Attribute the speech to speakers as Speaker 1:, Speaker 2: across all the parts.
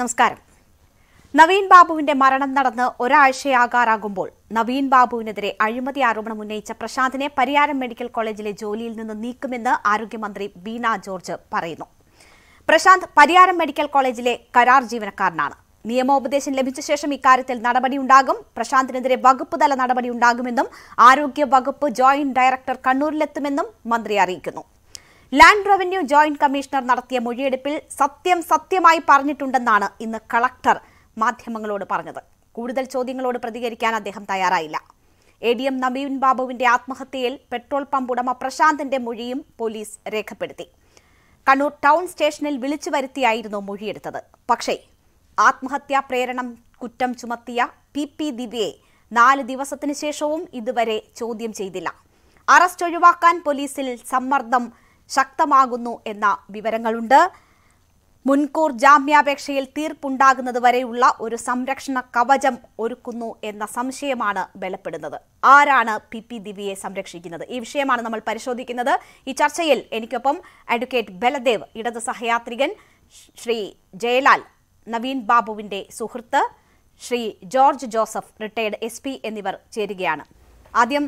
Speaker 1: നമസ്കാരം നവീൻ ബാബുവിന്റെ മരണം നടന്ന് ഒരാഴ്ചയാകാറാകുമ്പോൾ നവീൻ ബാബുവിനെതിരെ അഴിമതി ആരോപണം ഉന്നയിച്ച പ്രശാന്തിനെ പരിയാരം മെഡിക്കൽ കോളേജിലെ ജോലിയിൽ നിന്ന് നീക്കുമെന്ന് ആരോഗ്യമന്ത്രി ബീന ജോർജ് പറയുന്നു പ്രശാന്ത് പരിയാരം മെഡിക്കൽ കോളേജിലെ കരാർ ജീവനക്കാരനാണ് നിയമോപദേശം ലഭിച്ച ശേഷം ഇക്കാര്യത്തിൽ നടപടിയുണ്ടാകും പ്രശാന്തിനെതിരെ വകുപ്പ് തല നടപടിയുണ്ടാകുമെന്നും ആരോഗ്യ വകുപ്പ് ജോയിന്റ് ഡയറക്ടർ കണ്ണൂരിലെത്തുമെന്നും മന്ത്രി അറിയിക്കുന്നു ലാൻഡ് റവന്യൂ ജോയിന്റ് കമ്മീഷണർ നടത്തിയ മൊഴിയെടുപ്പിൽ സത്യം സത്യമായി പറഞ്ഞിട്ടുണ്ടെന്നാണ് ഇന്ന് കളക്ടർ മാധ്യമങ്ങളോട് പറഞ്ഞത് കൂടുതൽ ചോദ്യങ്ങളോട് പ്രതികരിക്കാൻ അദ്ദേഹം തയ്യാറായില്ല എ ഡി എം നവീൻ ബാബുവിന്റെ ആത്മഹത്യയിൽ പെട്രോൾ പമ്പ് ഉടമ പ്രശാന്തിന്റെ മൊഴിയും പോലീസ് രേഖപ്പെടുത്തി കണ്ണൂർ ടൗൺ സ്റ്റേഷനിൽ വിളിച്ചു വരുത്തിയായിരുന്നു മൊഴിയെടുത്തത് പക്ഷേ ആത്മഹത്യാ പ്രേരണം കുറ്റം ചുമത്തിയ പി പി ദിവ്യയെ നാല് ദിവസത്തിന് ശേഷവും ഇതുവരെ ചോദ്യം ചെയ്തില്ല അറസ്റ്റ് ഒഴിവാക്കാൻ പോലീസിൽ സമ്മർദ്ദം ശക്തമാകുന്നു എന്ന വിവരങ്ങളുണ്ട് മുൻകൂർ ജാമ്യാപേക്ഷയിൽ തീർപ്പുണ്ടാകുന്നതുവരെയുള്ള ഒരു സംരക്ഷണ കവചം ഒരുക്കുന്നു എന്ന സംശയമാണ് ബലപ്പെടുന്നത് ആരാണ് പി പി ദിവ്യയെ സംരക്ഷിക്കുന്നത് ഈ വിഷയമാണ് നമ്മൾ പരിശോധിക്കുന്നത് ഈ ചർച്ചയിൽ എനിക്കൊപ്പം അഡ്വക്കേറ്റ് ബലദേവ് ഇടത് സഹയാത്രികൻ ശ്രീ ജയലാൽ നവീൻ ബാബുവിന്റെ സുഹൃത്ത് Shri George Joseph retired S P എന്നിവർ ചേരുകയാണ് ആദ്യം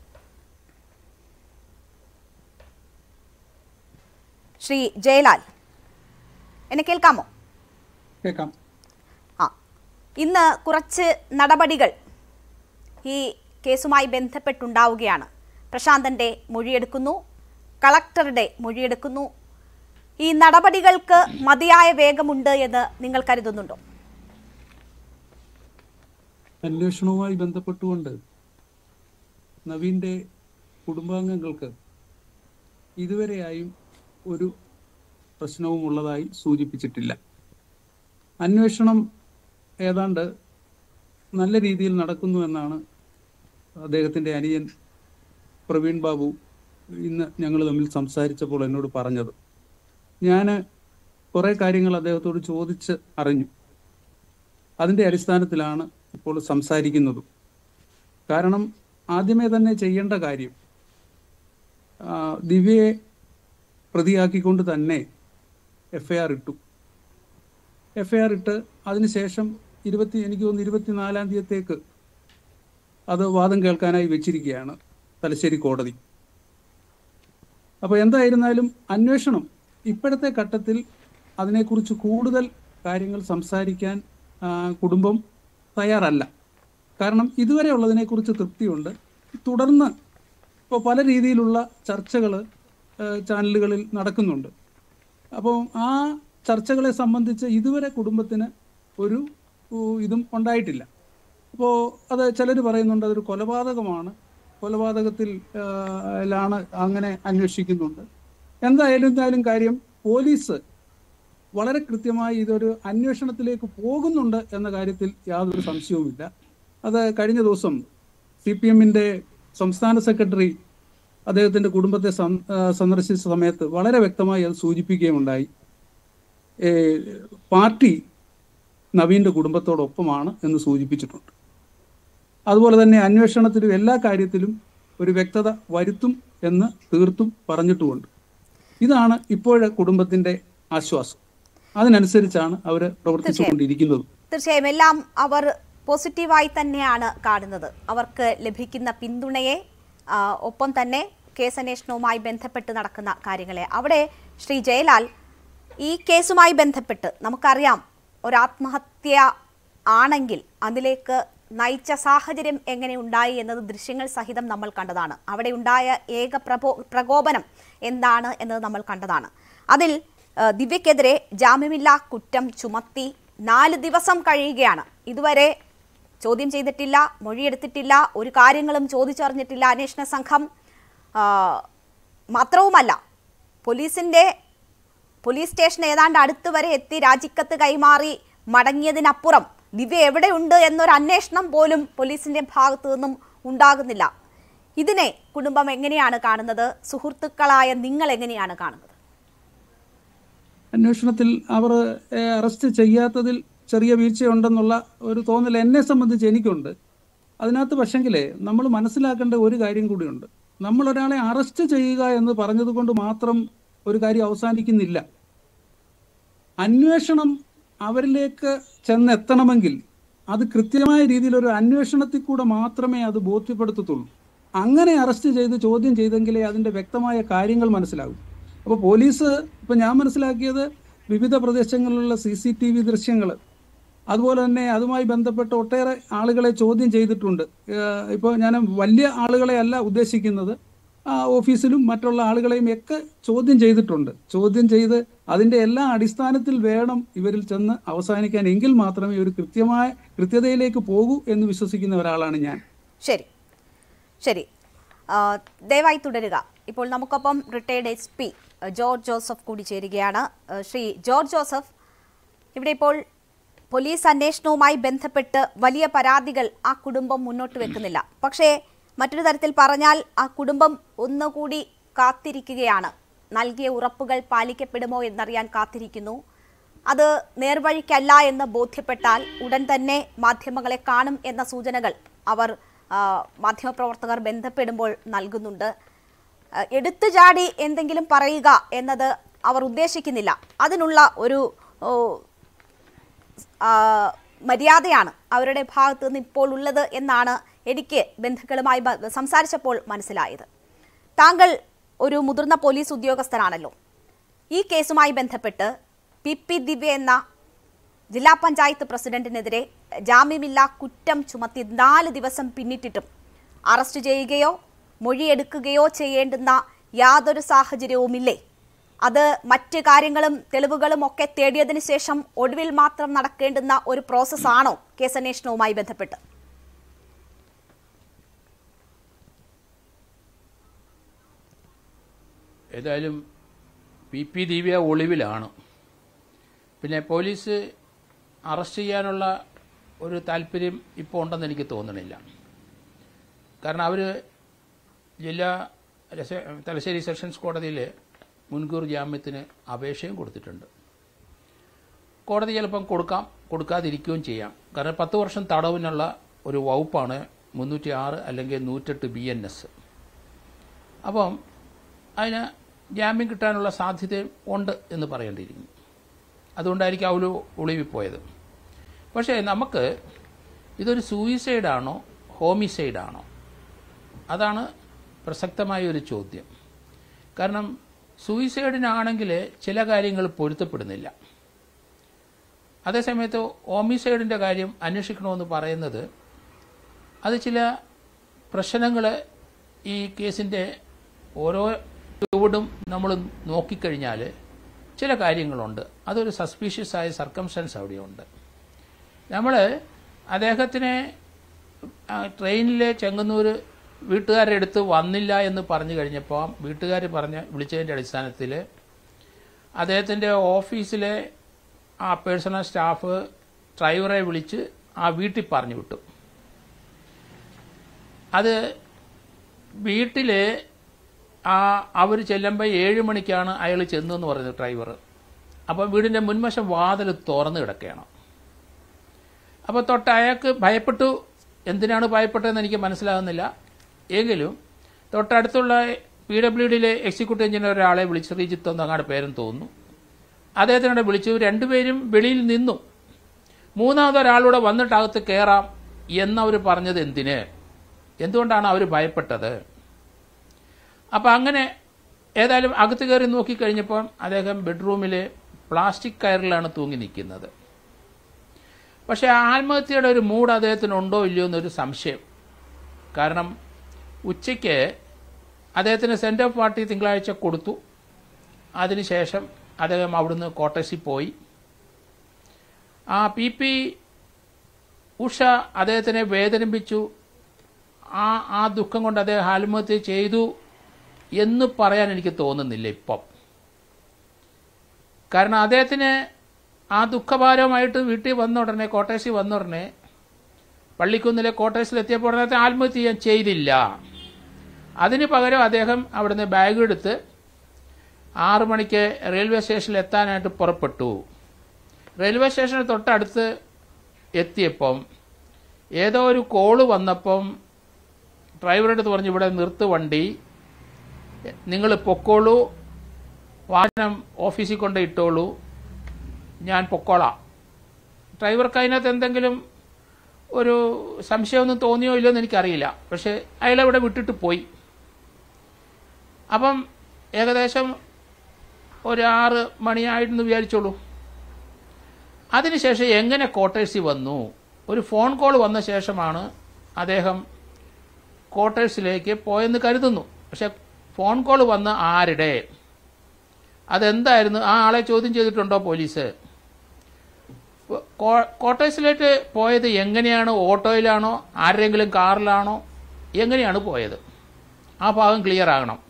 Speaker 1: ശ്രീ ജയലാൽ എന്നെ കേൾക്കാമോ
Speaker 2: കേൾക്കാം
Speaker 1: ആ ഇന്ന് കുറച്ച് നടപടികൾ ഈ കേസുമായി ബന്ധപ്പെട്ടുണ്ടാവുകയാണ് പ്രശാന്തന്റെ മൊഴിയെടുക്കുന്നു കളക്ടറുടെ മൊഴിയെടുക്കുന്നു ഈ നടപടികൾക്ക് മതിയായ വേഗമുണ്ട് എന്ന് നിങ്ങൾ കരുതുന്നുണ്ടോ
Speaker 2: അന്വേഷണവുമായി ബന്ധപ്പെട്ടുകൊണ്ട് നവീന്റെ കുടുംബാംഗങ്ങൾക്ക് ഇതുവരെയായും ഒരു പ്രശ്നവും ഉള്ളതായി സൂചിപ്പിച്ചിട്ടില്ല അന്വേഷണം ഏതാണ്ട് നല്ല രീതിയിൽ നടക്കുന്നു എന്നാണ് അദ്ദേഹത്തിന്റെ അനിയൻ പ്രവീൺ ബാബു ഇന്ന് ഞങ്ങൾ തമ്മിൽ സംസാരിച്ചപ്പോൾ എന്നോട് പറഞ്ഞത് ഞാൻ കുറേ കാര്യങ്ങൾ അദ്ദേഹത്തോട് ചോദിച്ച് അറിഞ്ഞു അതിൻ്റെ അടിസ്ഥാനത്തിലാണ് ഇപ്പോൾ സംസാരിക്കുന്നതും കാരണം ആദ്യമേ തന്നെ ചെയ്യേണ്ട കാര്യം ആ, ദിവ്യയെ പ്രതിയാക്കിക്കൊണ്ട് തന്നെ എഫ് ഐ ആർ ഇട്ടു എഫ് ഐ ആർ ഇട്ട് അതിനുശേഷം ഇരുപത്തി എനിക്ക് തോന്നുന്നു ഇരുപത്തിനാലാം തീയതിയേക്ക് അത് വാദം കേൾക്കാനായി വെച്ചിരിക്കുകയാണ് തലശ്ശേരി കോടതി അപ്പോൾ എന്തായിരുന്നാലും അന്വേഷണം ഇപ്പോഴത്തെ ഘട്ടത്തിൽ അതിനെക്കുറിച്ച് കൂടുതൽ കാര്യങ്ങൾ സംസാരിക്കാൻ ആ, കുടുംബം തയ്യാറല്ല കാരണം ഇതുവരെ ഉള്ളതിനെക്കുറിച്ച് തൃപ്തിയുണ്ട് തുടർന്ന് ഇപ്പോൾ പല രീതിയിലുള്ള ചർച്ചകൾ ചാനലുകളിൽ നടക്കുന്നുണ്ട് അപ്പോൾ ആ ചർച്ചകളെ സംബന്ധിച്ച് ഇതുവരെ കുടുംബത്തിന് ഒരു ഉ, ഇതും ഉണ്ടായിട്ടില്ല അപ്പോൾ അത് ചിലർ പറയുന്നുണ്ട് അതൊരു കൊലപാതകമാണ് കൊലപാതകത്തിൽ ആ, ലാണ് അങ്ങനെ അന്വേഷിക്കുന്നുണ്ട് എന്തായാലും എന്തായാലും കാര്യം പോലീസ് വളരെ കൃത്യമായി ഇതൊരു അന്വേഷണത്തിലേക്ക് പോകുന്നുണ്ട് എന്ന കാര്യത്തിൽ യാതൊരു സംശയവുമില്ല അത് കഴിഞ്ഞ ദിവസം സി പി എമ്മിൻ്റെ സംസ്ഥാന സെക്രട്ടറി അദ്ദേഹത്തിന്റെ കുടുംബത്തെ സം- ആ, സന്ദർശിച്ച സമയത്ത് വളരെ വ്യക്തമായി അത് സൂചിപ്പിക്കുകയുണ്ടായി ഏ, പാർട്ടി നവീന്റെ കുടുംബത്തോടൊപ്പമാണ് എന്ന് സൂചിപ്പിച്ചിട്ടുണ്ട് അതുപോലെ തന്നെ അന്വേഷണത്തിലും എല്ലാ കാര്യത്തിലും ഒരു വ്യക്തത വരുത്തും എന്ന് തീർത്തും പറഞ്ഞിട്ടുമുണ്ട് ഇതാണ് ഇപ്പോഴെ കുടുംബത്തിന്റെ ആശ്വാസം അതിനനുസരിച്ചാണ് അവർ പ്രവർത്തിച്ചുകൊണ്ടിരിക്കുന്നത്
Speaker 1: തീർച്ചയായും എല്ലാം അവർ പോസിറ്റീവായി തന്നെയാണ് കാണുന്നത് അവർക്ക് ലഭിക്കുന്ന പിന്തുണയെ ആ, ഒപ്പം തന്നെ കേസന്വേഷണവുമായി ബന്ധപ്പെട്ട് നടക്കുന്ന കാര്യങ്ങളെ അവിടെ ശ്രീ ജയലാൽ ഈ കേസുമായി ബന്ധപ്പെട്ട് നമുക്കറിയാം ഒരു ആത്മഹത്യ ആണെങ്കിൽ അതിലേക്ക് നയിച്ച സാഹചര്യം എങ്ങനെ ഉണ്ടായി എന്നത് ദൃശ്യങ്ങൾ സഹിതം നമ്മൾ കണ്ടതാണ് അവിടെ ഉണ്ടായ ഏക പ്രബോ പ്രകോപനം എന്താണ് എന്നത് നമ്മൾ കണ്ടതാണ് അതിൽ ആ, ദിവ്യക്കെതിരെ ജാമ്യമില്ലാ കുറ്റം ചുമത്തി നാല് ദിവസം കഴിയുകയാണ് ഇതുവരെ ചോദ്യം ചെയ്തിട്ടില്ല മൊഴിയെടുത്തിട്ടില്ല ഒരു കാര്യങ്ങളും ചോദിച്ചറിഞ്ഞിട്ടില്ല അന്വേഷണ സംഘം ആ, മാത്രവുമല്ല പോലീസിന്റെ പോലീസ് സ്റ്റേഷൻ ഏതാണ്ട് അടുത്ത് വരെ എത്തി രാജിക്കത്ത് കൈമാറി മടങ്ങിയതിനപ്പുറം ദിവ്യ എവിടെയുണ്ട് എന്നൊരു അന്വേഷണം പോലും പോലീസിന്റെ ഭാഗത്തു നിന്നും ഉണ്ടാകുന്നില്ല ഇതിനെ കുടുംബം എങ്ങനെയാണ് കാണുന്നത് സുഹൃത്തുക്കളായ നിങ്ങൾ എങ്ങനെയാണ് കാണുന്നത്
Speaker 2: അന്വേഷണത്തിൽ അവർ ഏഹ്, അറസ്റ്റ് ചെയ്യാത്തതിൽ ചെറിയ വീഴ്ചയുണ്ടെന്നുള്ള ഒരു തോന്നൽ എന്നെ സംബന്ധിച്ച് എനിക്കുണ്ട് അതിനകത്ത് പക്ഷെങ്കിലേ നമ്മൾ മനസ്സിലാക്കേണ്ട ഒരു കാര്യം കൂടിയുണ്ട് നമ്മൾ ഒരാളെ അറസ്റ്റ് ചെയ്യുക എന്ന് പറഞ്ഞത് കൊണ്ട് മാത്രം ഒരു കാര്യം അവസാനിക്കുന്നില്ല അന്വേഷണം അവരിലേക്ക് ചെന്നെത്തണമെങ്കിൽ അത് കൃത്യമായ രീതിയിൽ ഒരു അന്വേഷണത്തിൽ കൂടെ മാത്രമേ അത് ബോധ്യപ്പെടുത്തത്തുള്ളൂ അങ്ങനെ അറസ്റ്റ് ചെയ്ത് ചോദ്യം ചെയ്തെങ്കിലേ അതിന്റെ വ്യക്തമായ കാര്യങ്ങൾ മനസ്സിലാകൂ അപ്പോൾ പോലീസ് ഇപ്പൊ ഞാൻ മനസ്സിലാക്കിയത് വിവിധ പ്രദേശങ്ങളിലുള്ള സി സി ടി വി ദൃശ്യങ്ങൾ അതുപോലെ തന്നെ അതുമായി ബന്ധപ്പെട്ട ഒട്ടേറെ ആളുകളെ ചോദ്യം ചെയ്തിട്ടുണ്ട് ഏഹ് ഇപ്പോൾ ഞാൻ വലിയ ആളുകളെ അല്ല ഉദ്ദേശിക്കുന്നത് ആ ഓഫീസിലും മറ്റുള്ള ആളുകളെയും ഒക്കെ ചോദ്യം ചെയ്തിട്ടുണ്ട് ചോദ്യം ചെയ്ത് അതിന്റെ എല്ലാ അടിസ്ഥാനത്തിൽ വേണം ഇവരിൽ ചെന്ന് അവസാനിക്കാൻ എങ്കിൽ മാത്രമേ ഒരു കൃത്യമായ കൃത്യതയിലേക്ക് പോകൂ എന്ന് വിശ്വസിക്കുന്ന ഒരാളാണ് ഞാൻ
Speaker 1: ശരി ശരി ആ, ദയവായി തുടരുക ഇപ്പോൾ നമുക്കൊപ്പം retired S P George Joseph കൂടി ചേരുകയാണ് ആ, ശ്രീ ജോർജ് ജോസഫ് ഇവിടെ ഇപ്പോൾ പോലീസ് അന്വേഷണവുമായി ബന്ധപ്പെട്ട് വലിയ പരാതികൾ ആ കുടുംബം മുന്നോട്ട് വെക്കുന്നില്ല പക്ഷേ മറ്റൊരു തരത്തിൽ പറഞ്ഞാൽ ആ കുടുംബം ഒന്നുകൂടി കാത്തിരിക്കുകയാണ് നൽകിയ ഉറപ്പുകൾ പാലിക്കപ്പെടുമോ എന്നറിയാൻ കാത്തിരിക്കുന്നു അത് നേർവഴിക്കല്ല എന്ന് ബോധ്യപ്പെട്ടാൽ ഉടൻ തന്നെ മാധ്യമങ്ങളെ കാണും എന്ന സൂചനകൾ അവർ ആ, മാധ്യമപ്രവർത്തകർ ബന്ധപ്പെടുമ്പോൾ നൽകുന്നുണ്ട് ആ, എടുത്തു ചാടി എന്തെങ്കിലും പറയുക എന്നത് അവർ ഉദ്ദേശിക്കുന്നില്ല അതിനുള്ള ഒരു ഓ, ആ, മര്യാദയാണ് അവരുടെ ഭാഗത്ത് നിന്ന് ഇപ്പോൾ ഉള്ളത് എന്നാണ് എനിക്ക് ബന്ധുക്കളുമായി ബ- സംസാരിച്ചപ്പോൾ മനസ്സിലായത് താങ്കൾ ഒരു മുതിർന്ന പോലീസ് ഉദ്യോഗസ്ഥനാണല്ലോ ഈ കേസുമായി ബന്ധപ്പെട്ട് പി പി ദിവ്യ എന്ന ജില്ലാ പഞ്ചായത്ത് പ്രസിഡന്റിനെതിരെ ജാമ്യമില്ലാ കുറ്റം ചുമത്തി നാല് ദിവസം പിന്നിട്ടിട്ടും അറസ്റ്റ് ചെയ്യുകയോ മൊഴിയെടുക്കുകയോ ചെയ്യേണ്ടുന്ന യാതൊരു സാഹചര്യവുമില്ലേ അത് മറ്റ് കാര്യങ്ങളും തെളിവുകളും ഒക്കെ തേടിയതിനു ശേഷം ഒടുവിൽ മാത്രം നടക്കേണ്ടുന്ന ഒരു പ്രോസസ്സാണോ കേസന്വേഷണവുമായി ബന്ധപ്പെട്ട്
Speaker 3: ഏതായാലും പി പി ദിവ്യ ഒളിവിലാണ് പിന്നെ പോലീസ് അറസ്റ്റ് ചെയ്യാനുള്ള ഒരു താല്പര്യം ഇപ്പോൾ ഉണ്ടെന്ന് എനിക്ക് തോന്നണില്ല കാരണം അവർ ജില്ലാ രസ- തലശ്ശേരി സെഷൻസ് കോടതിയിൽ മുൻകൂർ ജാമ്യത്തിന് അപേക്ഷയും കൊടുത്തിട്ടുണ്ട് കോടതി ചിലപ്പം കൊടുക്കാം കൊടുക്കാതിരിക്കുകയും ചെയ്യാം കാരണം പത്ത് വർഷം തടവിനുള്ള ഒരു വകുപ്പാണ് മുന്നൂറ്റി ആറ് അല്ലെങ്കിൽ നൂറ്റെട്ട് ബി എൻ എസ് അപ്പം അതിന് ജാമ്യം കിട്ടാനുള്ള സാധ്യത ഉണ്ട് എന്ന് പറയേണ്ടിയിരിക്കുന്നു അതുകൊണ്ടായിരിക്കും അവല് ഒളിവിപ്പോയത് പക്ഷേ നമുക്ക് ഇതൊരു സൂയിസൈഡാണോ ഹോമിസൈഡാണോ അതാണ് പ്രസക്തമായ ഒരു ചോദ്യം കാരണം സൂയിസൈഡിനാണെങ്കിൽ ചില കാര്യങ്ങൾ പൊരുത്തപ്പെടുന്നില്ല അതേസമയത്ത് ഹോമിസൈഡിൻ്റെ കാര്യം അന്വേഷിക്കണമെന്ന് പറയുന്നത് അത് ചില പ്രശ്നങ്ങൾ ഈ കേസിൻ്റെ ഓരോ ചുവടും നമ്മൾ നോക്കിക്കഴിഞ്ഞാൽ ചില കാര്യങ്ങളുണ്ട് അതൊരു സസ്പീഷ്യസ് ആയ സർക്കംസ്റ്റൻസ് അവിടെയുണ്ട് നമ്മൾ അദ്ദേഹത്തിനെ ആ, ട്രെയിനിലെ ചെങ്ങന്നൂർ വീട്ടുകാരുടെ അടുത്ത് വന്നില്ല എന്ന് പറഞ്ഞു കഴിഞ്ഞപ്പോൾ വീട്ടുകാർ പറഞ്ഞ് വിളിച്ചതിൻ്റെ അടിസ്ഥാനത്തിൽ അദ്ദേഹത്തിൻ്റെ ഓഫീസിലെ ആ പേഴ്സണൽ സ്റ്റാഫ് ഡ്രൈവറെ വിളിച്ച് ആ വീട്ടിൽ പറഞ്ഞു വിട്ടു അത് വീട്ടിൽ ആ അവർ ചെല്ലുമ്പോൾ ഏഴ് മണിക്കാണ് അയാൾ ചെന്നു എന്ന് പറയുന്നത് ഡ്രൈവർ അപ്പോൾ വീടിൻ്റെ മുൻവശം വാതിൽ തുറന്ന് കിടക്കുകയാണ് അപ്പോൾ തൊട്ട് അയാൾക്ക് ഭയപ്പെട്ടു എന്തിനാണ് ഭയപ്പെട്ടതെന്ന് എനിക്ക് മനസ്സിലാകുന്നില്ല എങ്കിലും തൊട്ടടുത്തുള്ള പി ഡബ്ല്യു ഡിയിലെ എക്സിക്യൂട്ടീവ് എഞ്ചിനീയർ ഒരാളെ വിളിച്ച് ശ്രീജിത്ത് എന്ന് അങ്ങാട് പേരും തോന്നുന്നു അദ്ദേഹത്തിനോട് വിളിച്ചു രണ്ടുപേരും വെളിയിൽ നിന്നു മൂന്നാമതൊരാളൂടെ വന്നിട്ട് അകത്ത് കയറാം എന്നവർ പറഞ്ഞത് എന്തിന് എന്തുകൊണ്ടാണ് അവർ ഭയപ്പെട്ടത് അപ്പം അങ്ങനെ ഏതായാലും അകത്ത് കയറി നോക്കിക്കഴിഞ്ഞപ്പം അദ്ദേഹം ബെഡ്റൂമിൽ പ്ലാസ്റ്റിക് കയറിലാണ് തൂങ്ങി നിൽക്കുന്നത് പക്ഷേ ആത്മഹത്യയുടെ ഒരു മൂഡ് അദ്ദേഹത്തിനുണ്ടോ ഇല്ലയോ എന്നൊരു സംശയം കാരണം ഉച്ചയ്ക്ക് അദ്ദേഹത്തിന് സെൻറ്റ് ഓഫ് പാർട്ടി തിങ്കളാഴ്ച കൊടുത്തു അതിനുശേഷം അദ്ദേഹം അവിടുന്ന് കോട്ടേഴ്സിൽ പോയി ആ പി പി ഉഷ അദ്ദേഹത്തിനെ വേദനിപ്പിച്ചു ആ ആ ദുഃഖം കൊണ്ട് അദ്ദേഹം ആത്മഹത്യ ചെയ്തു എന്ന് പറയാൻ എനിക്ക് തോന്നുന്നില്ല ഇപ്പം കാരണം അദ്ദേഹത്തിന് ആ ദുഃഖഭാരമായിട്ട് വീട്ടിൽ വന്ന ഉടനെ കോട്ടേഴ്സിൽ വന്ന ഉടനെ പള്ളിക്കുന്നിലെ കോട്ടേഴ്സിൽ എത്തിയപ്പോൾ ഉടനെ ആത്മഹത്യ ചെയ്യാൻ ചെയ്തില്ല അതിന് പകരം അദ്ദേഹം അവിടുന്ന് ബാഗ് എടുത്ത് ആറു മണിക്ക് റെയിൽവേ സ്റ്റേഷനിൽ എത്താനായിട്ട് പുറപ്പെട്ടു റെയിൽവേ സ്റ്റേഷന് തൊട്ടടുത്ത് എത്തിയപ്പം ഏതോ ഒരു കോള് വന്നപ്പം ഡ്രൈവറുടെ അടുത്ത് പറഞ്ഞു ഇവിടെ നിർത്ത് വണ്ടി നിങ്ങൾ പൊക്കോളൂ വാഹനം ഓഫീസിൽ കൊണ്ട് ഇട്ടോളൂ ഞാൻ പൊക്കോളാം ഡ്രൈവർക്ക് അതിനകത്ത് എന്തെങ്കിലും ഒരു സംശയമൊന്നും തോന്നിയോ ഇല്ലയോ എന്ന് എനിക്കറിയില്ല പക്ഷെ അയാൾ അവിടെ വിട്ടിട്ട് പോയി അപ്പം ഏകദേശം ഒരു ആറ് മണിയായിട്ടെന്ന് വിചാരിച്ചോളൂ അതിനുശേഷം എങ്ങനെ ക്വാർട്ടേഴ്സിൽ വന്നു ഒരു ഫോൺ കോൾ വന്ന ശേഷമാണ് അദ്ദേഹം ക്വാർട്ടേഴ്സിലേക്ക് പോയെന്ന് കരുതുന്നു പക്ഷെ ഫോൺ കോൾ വന്ന ആരുടെ അതെന്തായിരുന്നു ആ ആളെ ചോദ്യം ചെയ്തിട്ടുണ്ടോ പോലീസ് കോ- ക്വാർട്ടേഴ്സിലേക്ക് പോയത് എങ്ങനെയാണ് ഓട്ടോയിലാണോ ആരുടെയെങ്കിലും കാറിലാണോ എങ്ങനെയാണ് പോയത് ആ ഭാഗം ക്ലിയർ ആകണം